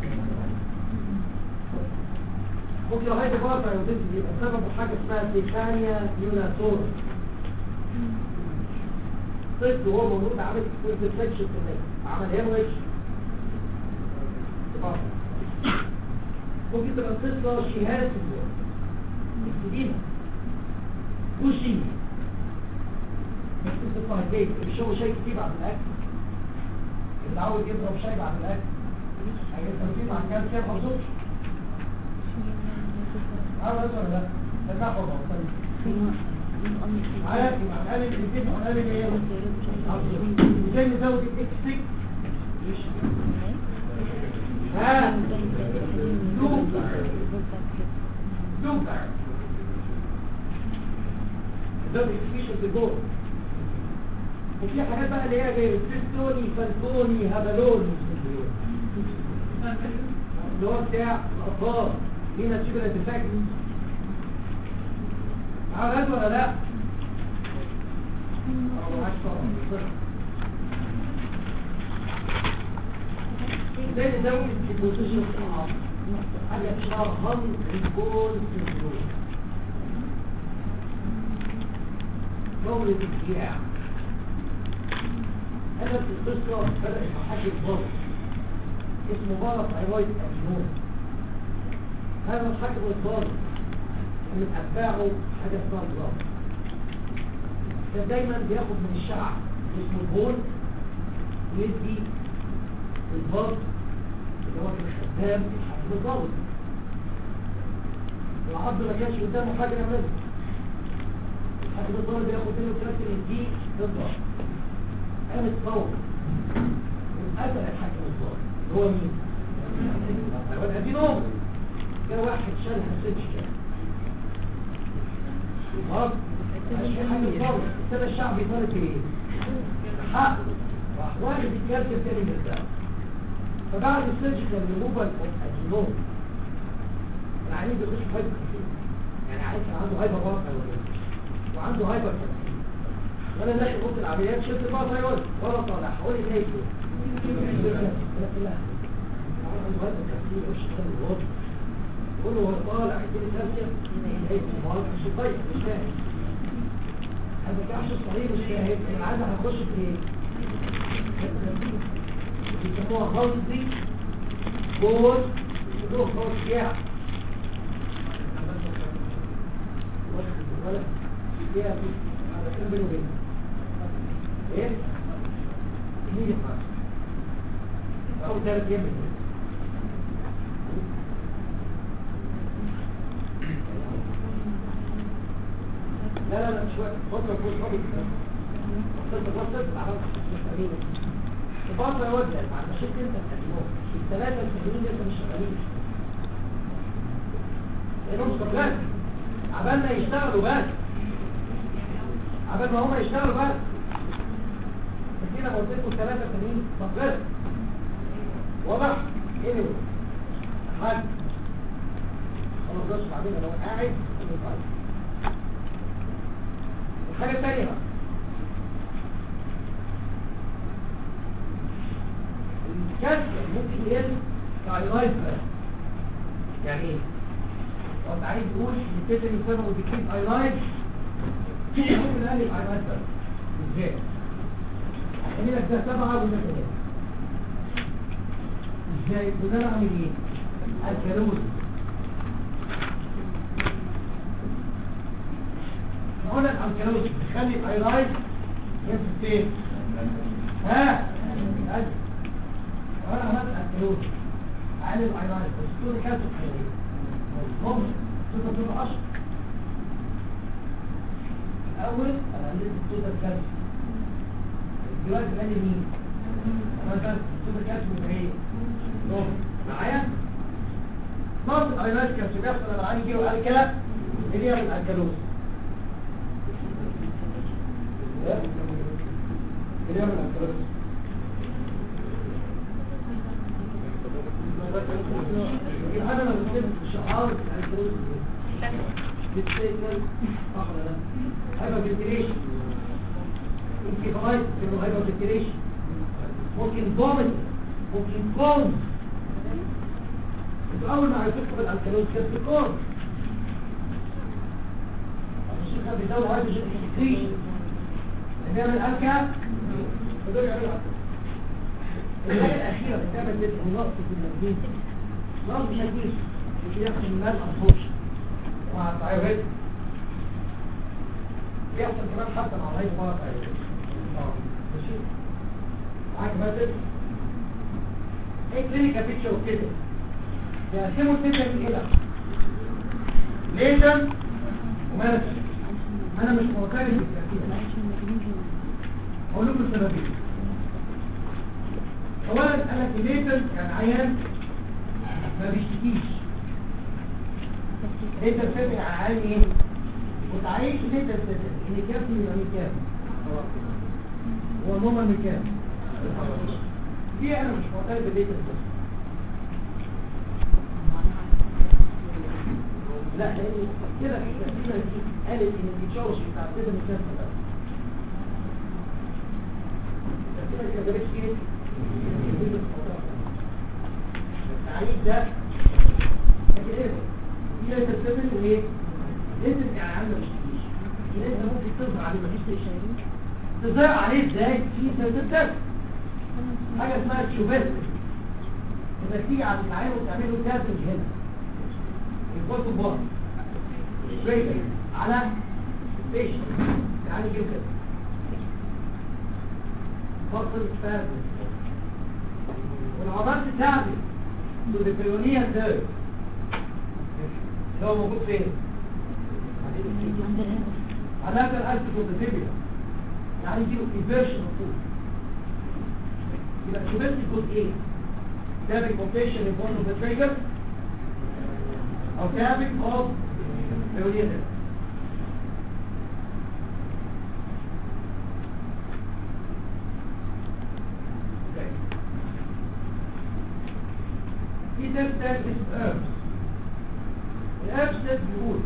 ممكن لو هيدا بقى فيودنتي يبقى سبب حاجة اسمها تيفانيا يوناتور طفل وهو مولود عامل كل ديفكشن في الناس عمل هيمويج ممكن تبقى الطفلة شهادة السدينة وشي بس تطلع البيت الشغل شيء كتير بعد الأكل متعود يضرب شاي بعد الاكل هيستفيد مع الكالسيوم او زوج عارف ده ولا لا؟ ده نحو طيب عارف يبقى هنقلل الاثنين هنقلل ايه؟ ازاي نزود الاكس 6 ها سوبر ده الاكسبيشن في الجول وفي حاجات بقى اللي هي زي سيستوني فالكوني هبلوني اللي هو بتاع الاطفال لينا تشيبل انتفاكت عارف ولا لا؟ أو عارف طبعاً. ازاي نزود البوزيشن بتاعها حاجه اسمها هل الجول سيندروم دورة الجياع أنا في القصة بدأ يحكي الضغط اسمه بارا ثايرويد أجنون هذا الحكم الضغط من أتباعه حاجة اسمها الضغط كان دايما بياخد من الشعب اسمه البول ويدي الضغط اللي هو الخدام الحكم الضغط العبد ما كانش قدامه حاجة يعملها الحكم الضغط بياخد منه ثلاثة دي بالضغط قام الثور وقتل الحكم الضغط اللي هو مين؟ هو الأدينوم كان واحد شال حسيتش كده خلاص مش في حاجة الضغط ابتدى الشعب يطالب بايه؟ حق راح واحد يتكلم تاني من الدم فبعد السيرجيكال ريموفال اوف ادينوم العيان بيخش في هايبر يعني عايز عنده هايبر واقع وعنده هايبر وانا داخل اوضه العمليات شفت بقى طيب ولا طالع حوالي ايه كله هو طالع يديني كالسيوم ايه ما هو مش طيب مش فاهم هذا كحش صحيح مش فاهم انا عايز هخش في ايه بيسموها هاوزي جول جول خلاص يا ولا يا هذا كان بينه وبينه ايه مين يفعل او ثلاث ايام لا لا لا مش وقت فترة فوق صبي وصلت وصلت عرفت مش قليلة الفترة يوجه مع المشاكل انت هتقدمهم الثلاثة السنين لسه مش شغالين لانهم مستقلات عبال ما يشتغلوا بس عبال ما هم يشتغلوا بس كده قلت لكم ثلاثة سنين مستقلات واضح؟ ايه حاج خلاص بس بعدين لو قاعد الحاجة الثانية بقى الكالسيوم ممكن يقل كايلايز بقى يعني ايه؟ لو انت عايز تقول ان التيتاني سببه ديكيز ايلايز ممكن نقلل ايلايز بقى ازاي؟ يعني لك ده سبعة وده ثلاثة ازاي؟ وده اعمل ايه؟ الكالوري قلنا الالكالوز تخلي الايلايز ينزل فين ها أجل. وانا عملت الكالوز اقلل الايلايز بس طول كانت الحيوية ممكن تبقى تبقى اشهر الاول انا قللت الصوت الكالسيوم دلوقتي بقلل مين انا كانت الصوت الكالسيوم ايه نوم معايا نقص الايلايز كالسيوم بيحصل لما عندي كيلو الكلا اللي هي الكالوز كلام الأنكروس أنا لما بكتب شعار الأنكروس بالسيكل صح ولا لا؟ هايبر فنتيليشن ممكن غاية تبقى هايبر فنتيليشن ممكن فومت ممكن كوم انتوا أول ما عرفتوا بالأنكروس كانت الكوم الشيخ خد بيدور هايدروجين اكسكريشن بيعمل ألكا فدول يعملوا ألكا الحاجة الأخيرة بتعمل ذلك النقص في المجين نقص مش هجيش مش يحصل المال أنفوش مع التعيرات بيحصل كمان حتى مع الهيد مرة تعيرات ماشي معاك مثل ايه كلينيكال بيتشر وكده بيقسموا التيتا دي كده ليجن ومانجمنت انا مش معترف بالترتيب ده اقول لكم السببين اولا قال لك الليجن يعني عيان ما بيشتكيش انت بتبقى عيان ايه وتعيش ان انت اللي كافي يبقى مكافي هو نوما مكافي دي انا مش معترف بالليجن بس لا لان كده كده دي قالت ان التشارج بتاع كده مش نفس بس كده ما جابتش ايه التعريف ده لكن ايه هي تستمر وايه انت يعني عندك مش تجيش انت ممكن تظهر عليه مفيش تشاريع تظهر عليه ازاي في سيرتيفيكات حاجه اسمها تشوبات انك تيجي على العين وتعمل له كاسج هنا الكوت بار ريجل على فيش يعني كده كده فصل فارغ والعضلات بتاعتي البريونية ده اللي هو موجود فين؟ على هذا الألف كوبتيبيا يعني يجيله inversion of food يبقى شبهت الجزء ايه؟ Having completion in one of the triggers of having of Leonidas. Okay. He then said his herbs. الهربس ده بيقول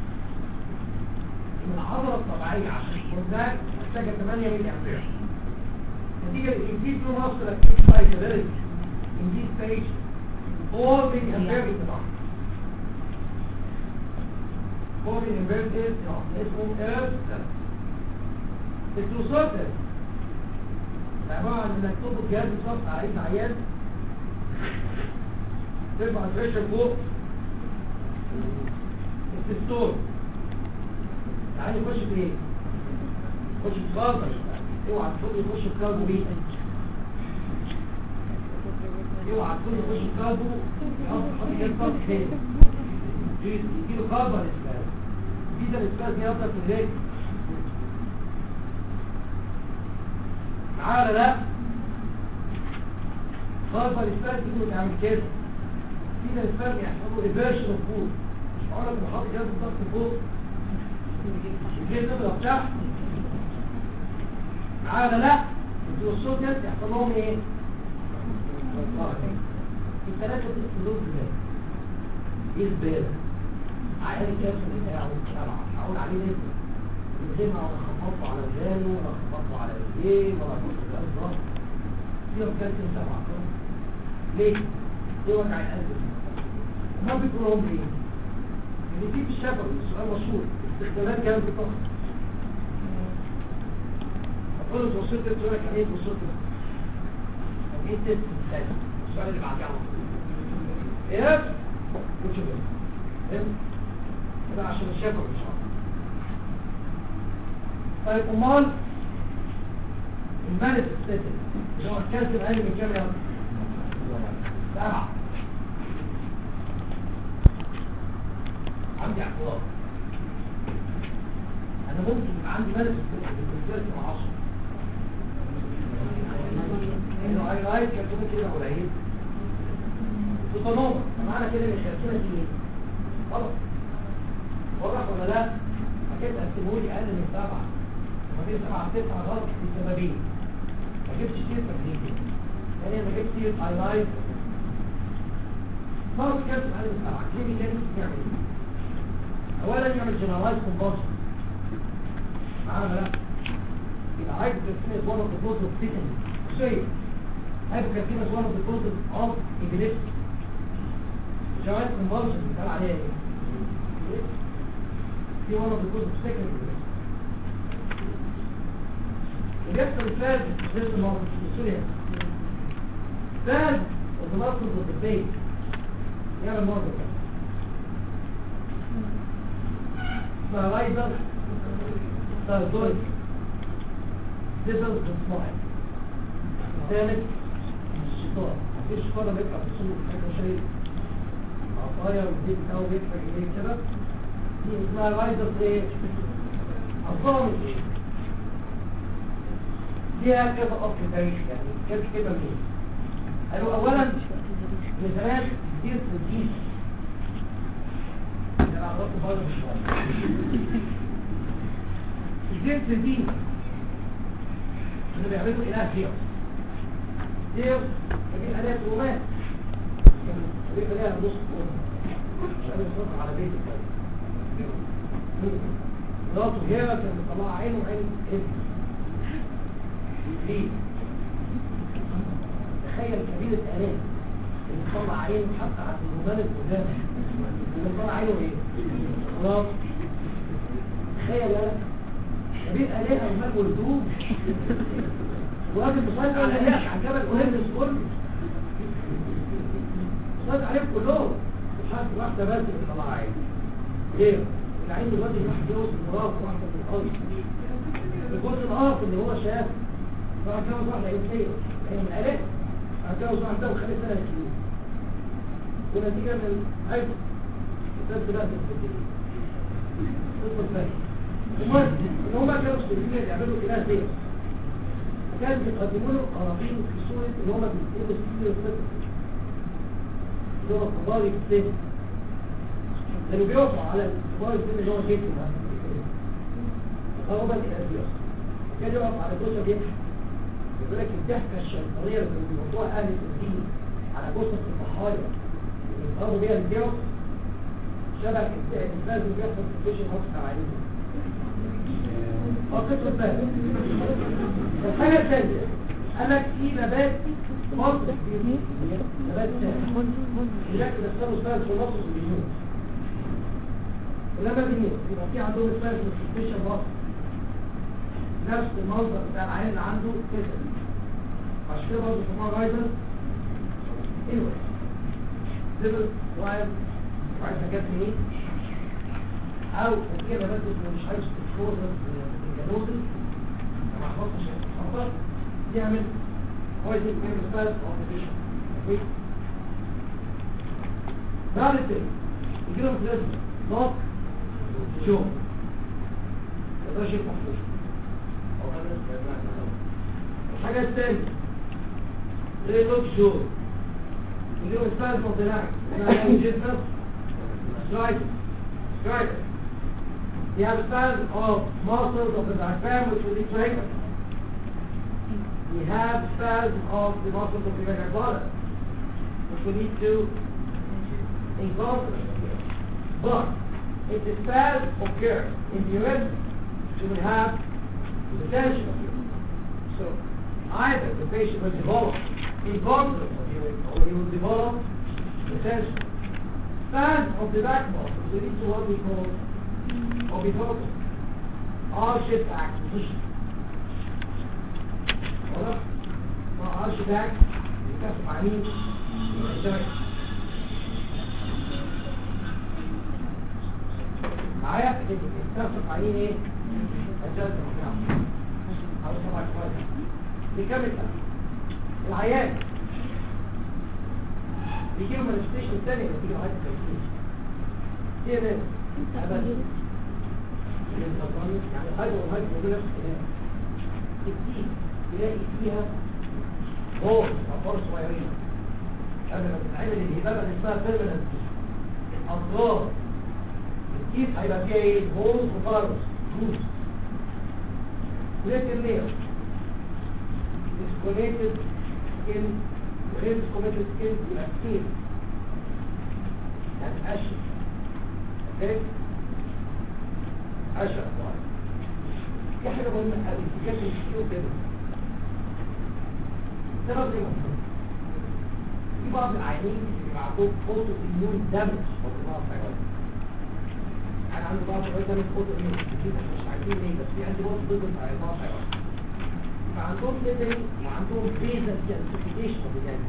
ان العضله الطبيعيه عشان تكون ذاك محتاجه 8 ملي امبير نتيجه الانجيز له مصر اكسايتابيلتي انجيز ستيج 4 ملي امبير بالطبع فور الانفيرتد اسمه ايرث التروسوتر عبارة عن انك تربط جهاز الصف على ايد عيان ترفع البريشر فوق التستور تعالى يخش في ايه؟ يخش في كاربر اوعى تقول يخش في كاربو بيه اوعى تقول يخش في كاربو حط جهاز الصف تاني يجيله كاربر اسباز فيزا الاسباز دي يفضل في الرجل معاه لا كاربر اسباز يجيله يعمل كده فيزا الاسباز يحصل له ريفيرشن اوف فود مش معقول لك بحط جهاز الضغط فوق الجهاز تضرب تحت معاه لا الصوت ده يحصل لهم ايه؟ الثلاثة دول ازاي؟ ايه البيضة؟ عيال الكابسول بتاعه سبعة هقول عليه نسبة يمكن ولا خبطته على رجاله ولا خبطته على رجليه ولا خبطته على الظهر فيهم كالسيوم سبعة ليه؟ ليه وجع القلب ما بيكون لهم ليه؟ اللي فيه في الشفوي السؤال مشهور استخدامات جهاز الضغط أقول له توصلت تقول لك ايه توصلت ايه التست الثاني السؤال اللي بعديه على طول ايه؟ وشوف ايه؟ كده عشان الشفوي ان شاء الله طيب امال المالس السيتل اللي هو الكالسيوم اقل من كام يوم؟ سبعة عندي اعتراض انا ممكن يبقى عندي مالس السيتل 10 انه اي لايت كالسيوم كده قليل وتناظر معنى كده ان الكالسيوم دي ايه؟ غلط واضح ولا لا؟ فكيف تقسمولي اقل من سبعة ما بين سبعة تسعة غلط لسببين ما جبتش سيرة تكليفي يعني ما جبت سيرة هايلايت فرض كاس اقل من سبعة كليني كان يعمل ايه؟ اولا يعمل جنرالايز كومباشن معانا لا يبقى عايز تكسينس one of the causes of tetanus شيء hypocalcemia is one of the causes of epilepsy جنرالايز كومباشن بيتقال عليها ايه؟ دي one of the causes of secondary وبيحصل الفاز ضد الموقف السوريا فاز وتناقض ضد البيت يعمل مرض كده اسمها رايزر ساردوريك ديزل سمايل ثالث الشيطان مفيش قدم يطلع في السوق حاجه شيء عصايه ويديك او يدفع اليه كده دي اسمها رايدر ايه؟ الضامن فيها كذا اصل تاريخ يعني كانت كده مين قالوا اولا من زمان كتير في الدين انا عرفت بره شويه كتير في الدين اللي بيعملوا اله زيوس زيوس كان اله رومان كان بيبقى لها نص قرن مش قادر يصرف على بيت مراته هي كان مطلعها عينه وعين ابنه ليه؟ تخيل كبير الآلام اللي طلع عينه حتى على الرومان القدام اللي طلع عينه ايه؟ خلاص تخيل يا كبير آلام رومان والدوب وراجل مسيطر على آلام على جبل أولمبس كله مسيطر عليهم كلهم مش عارف واحدة بس اللي طلع عينه ليه؟ العين دلوقتي راح يتجوز مراته واحدة من الأرض الجزء الآخر اللي هو شاف راح اتجوز واحدة إنسية هي من آلاف راح اتجوز واحدة وخلي سنة كيلو ونتيجة من أيضا الناس بدأت تتبدل قصة ثانية المهم إن هم كانوا مستلزمين يعملوا إله زي وكانوا بيقدموا له قراطين في صورة إن هم بيكتبوا سيرة الفكر اللي هو القضاء السن كانوا بيقفوا على القضاء السن اللي هو جيته ده فهو بقى الإله كان يقف على جثة يضحك يقول لك الضحكة الشيطانية اللي بيوضوها أهل الدين على جثة الضحايا اللي بيضربوا بيها الجوز شبه الإنسان اللي بيحصل في الفيشن هاوس بتاع عليه قصة الثانية الحاجة الثانية قال لك في نبات مصر نبات ثاني يشكل السنة والسنة في مصر بيموت ولما بيموت يبقى في عندهم اسمها في مصر نفس المنظر بتاع العين اللي عنده كده عشان كده برضه سموها رايدر anyway ليفل وايد وعايز حاجات منين او كده بس مش عايز تكسور الجلوسل ما حفظتش الخطر يعمل كويس من الفاز اوبريشن اوكي بعد كده يجي لهم لازم ضغط شو ده شيء محفوظ الحاجة الثانية زي لوك شو اليوم الثالث مطلعك انا جدا سترايكر سترايكر You have a stand of muscles of the diaphragm which will be triggered. We have spasm of the muscles of the irregular bladder which will lead to incontinence. But if the spasm occurs in the urine, you will have the tension of urine. So either the patient will develop incontinence of urine or he will develop the tension. Spasm of the back muscle will lead to what we call orbitosis, R-shift back position. واضح؟ مع R-shift back يكتسب عميل يحتاج معايا يكتسب عميل ايه؟ الجلد بتاعه على سبعة كويس نكمل بقى العيان بيجي له مانيفستيشن الثانية اللي بيجي له عايز تكتيك ايه ده؟ أبدا يعني الهايدرو والهايدرو موجودة نفس الكلام التيك تلاقي فيها غور أطفال صغيرين قبل ما تتعمل الهبابة اللي اسمها بيرمننت أطفال التيك هيبقى فيها ايه؟ هولز وفارس جوز لكن ليه؟ disconnected skin غير disconnected skin يبقى skin يعني قشر اوكي؟ قشر طبعا في حاجة مهمة قوي في كشف الشيو كده سبب زي ما في بعض العيانين اللي بيبقى عندهم اوتو اميون دامج او بعض الحاجات انا عندي بعض الحاجات دامج اوتو اميون مش عارفين ليه بس في عندي برضه ضد بعض الحاجات فعندهم تدري وعندهم فيزا كالسيفيكيشن اوف ذا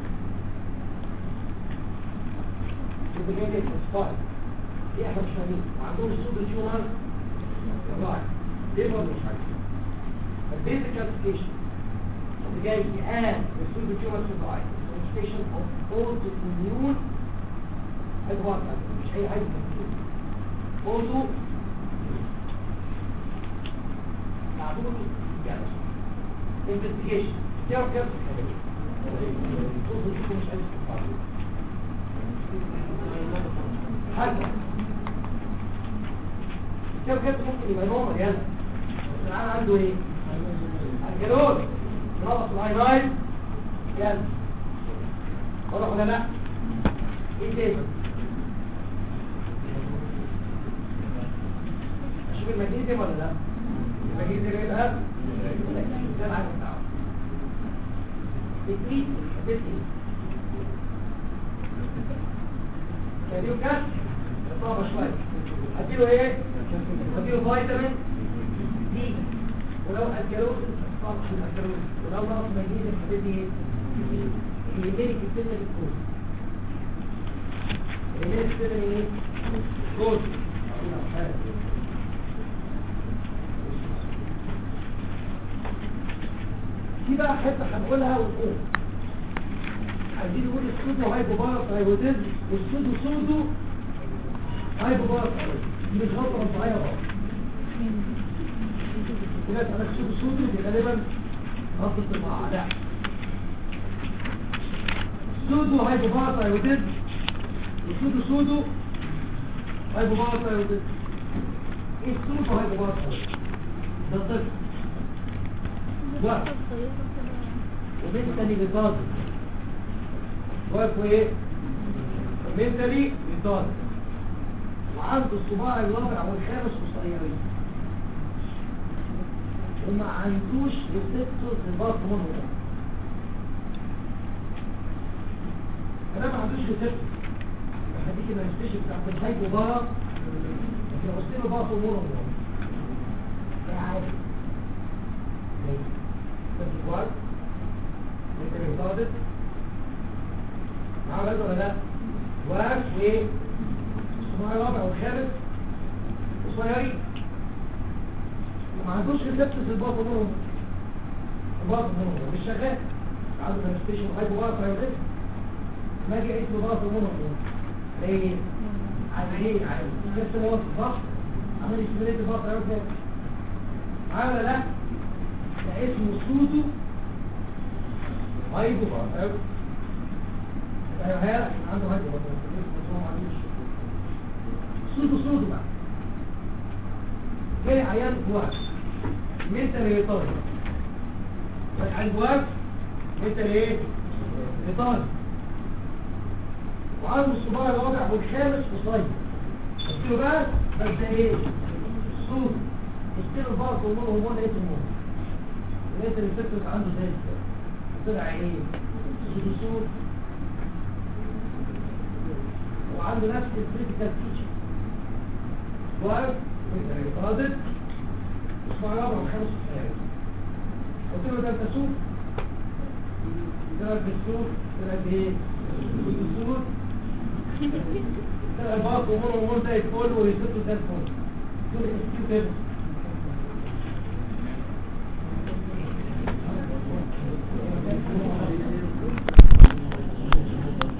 وبجانب الاسفار دي احنا مش فاهمين وعندهم السوبر تيومر رايت ليه برضه مش عارفين فالفيزا كالسيفيكيشن وبجانب الان السوبر تيومر رايت مش manifestation of autoimmune هيبقى مش اي حاجه auto معلومه يعني investigation تعرف كيف مش عايز حاجه كيف كيف ممكن يبقى نورمال يعني بس العيان عنده ايه الجلود ربط الاينايد يلا واضح ولا لا ايه تاني اشوف المغنيسيوم ولا لا المغنيسيوم يبقى ده العين بتاعه التريت هتدي هديله كاس صعبة شوية هديله ايه هديله فيتامين دي ولو الكالوري صعب الكالوري ولو نقص مغنيسيوم هتدي ايه يمينك السنة بالكود يمينك السنة ايه كود في بقى حته هنقولها ونقول عايزين نقول السودو هايبوبارا ثايرويديزم والسودو سودو هايبوبارا ثايرويديزم دي مش غلطه مطبعيه بقى في ناس قالك سودو سودو دي غالبا غلطه المعاه لا سودو هايبوبارا ثايرويديزم والسودو سودو هايبوبارا ثايرويديزم ايه السودو هايبوبارا ثايرويديزم ده طفل واحد ومنتلي بيطاز واقف ايه منتلي بيطاز وعنده الصباع الرابع والخامس قصيرين وما عندوش ريسبتور في الباص منهم انا ما عندوش ريسبتور هديك المانيفستيشن بتاعت الهايبو بارا لكن لو قلت له باص منهم ده عادي الكواد انت بتضادت معاه بس ولا لا واقف وايه الصناعي الرابع والخامس قصيرين وما عندوش ريسبتس الباطن منهم الباطن منهم مش شغال عنده مانستيشن وهايبو بقى فايروس ما اجي اسمه باطن منهم ليه عايز ايه عايز لسه هو صح عمل يسميليت الباطن فايروس معاه ولا لا ده اسمه سودو هايبو بقى ايوه عنده هايبو بقى سودو سودو بقى جاي عيان بواك انت اللي يطالب عيان بواك انت اللي ايه يطالب وعنده الصباع الرابع والخامس قصير قلت له بقى بس ده ايه سودو قلت له بقى هرمون هرمون ايه هرمون لقيت الفكرة عنده زي الفكرة طلع ايه سودوسود وعنده نفس الكريتيكال فيتشر واقف ويتردد اسمع رابع وخمس سنوات قلت له ده انت سوق طلع بالسوق طلع بايه سودوسود طلع باص ومر ومر زي الفل وريسيته زي الفل دول اسكيو كده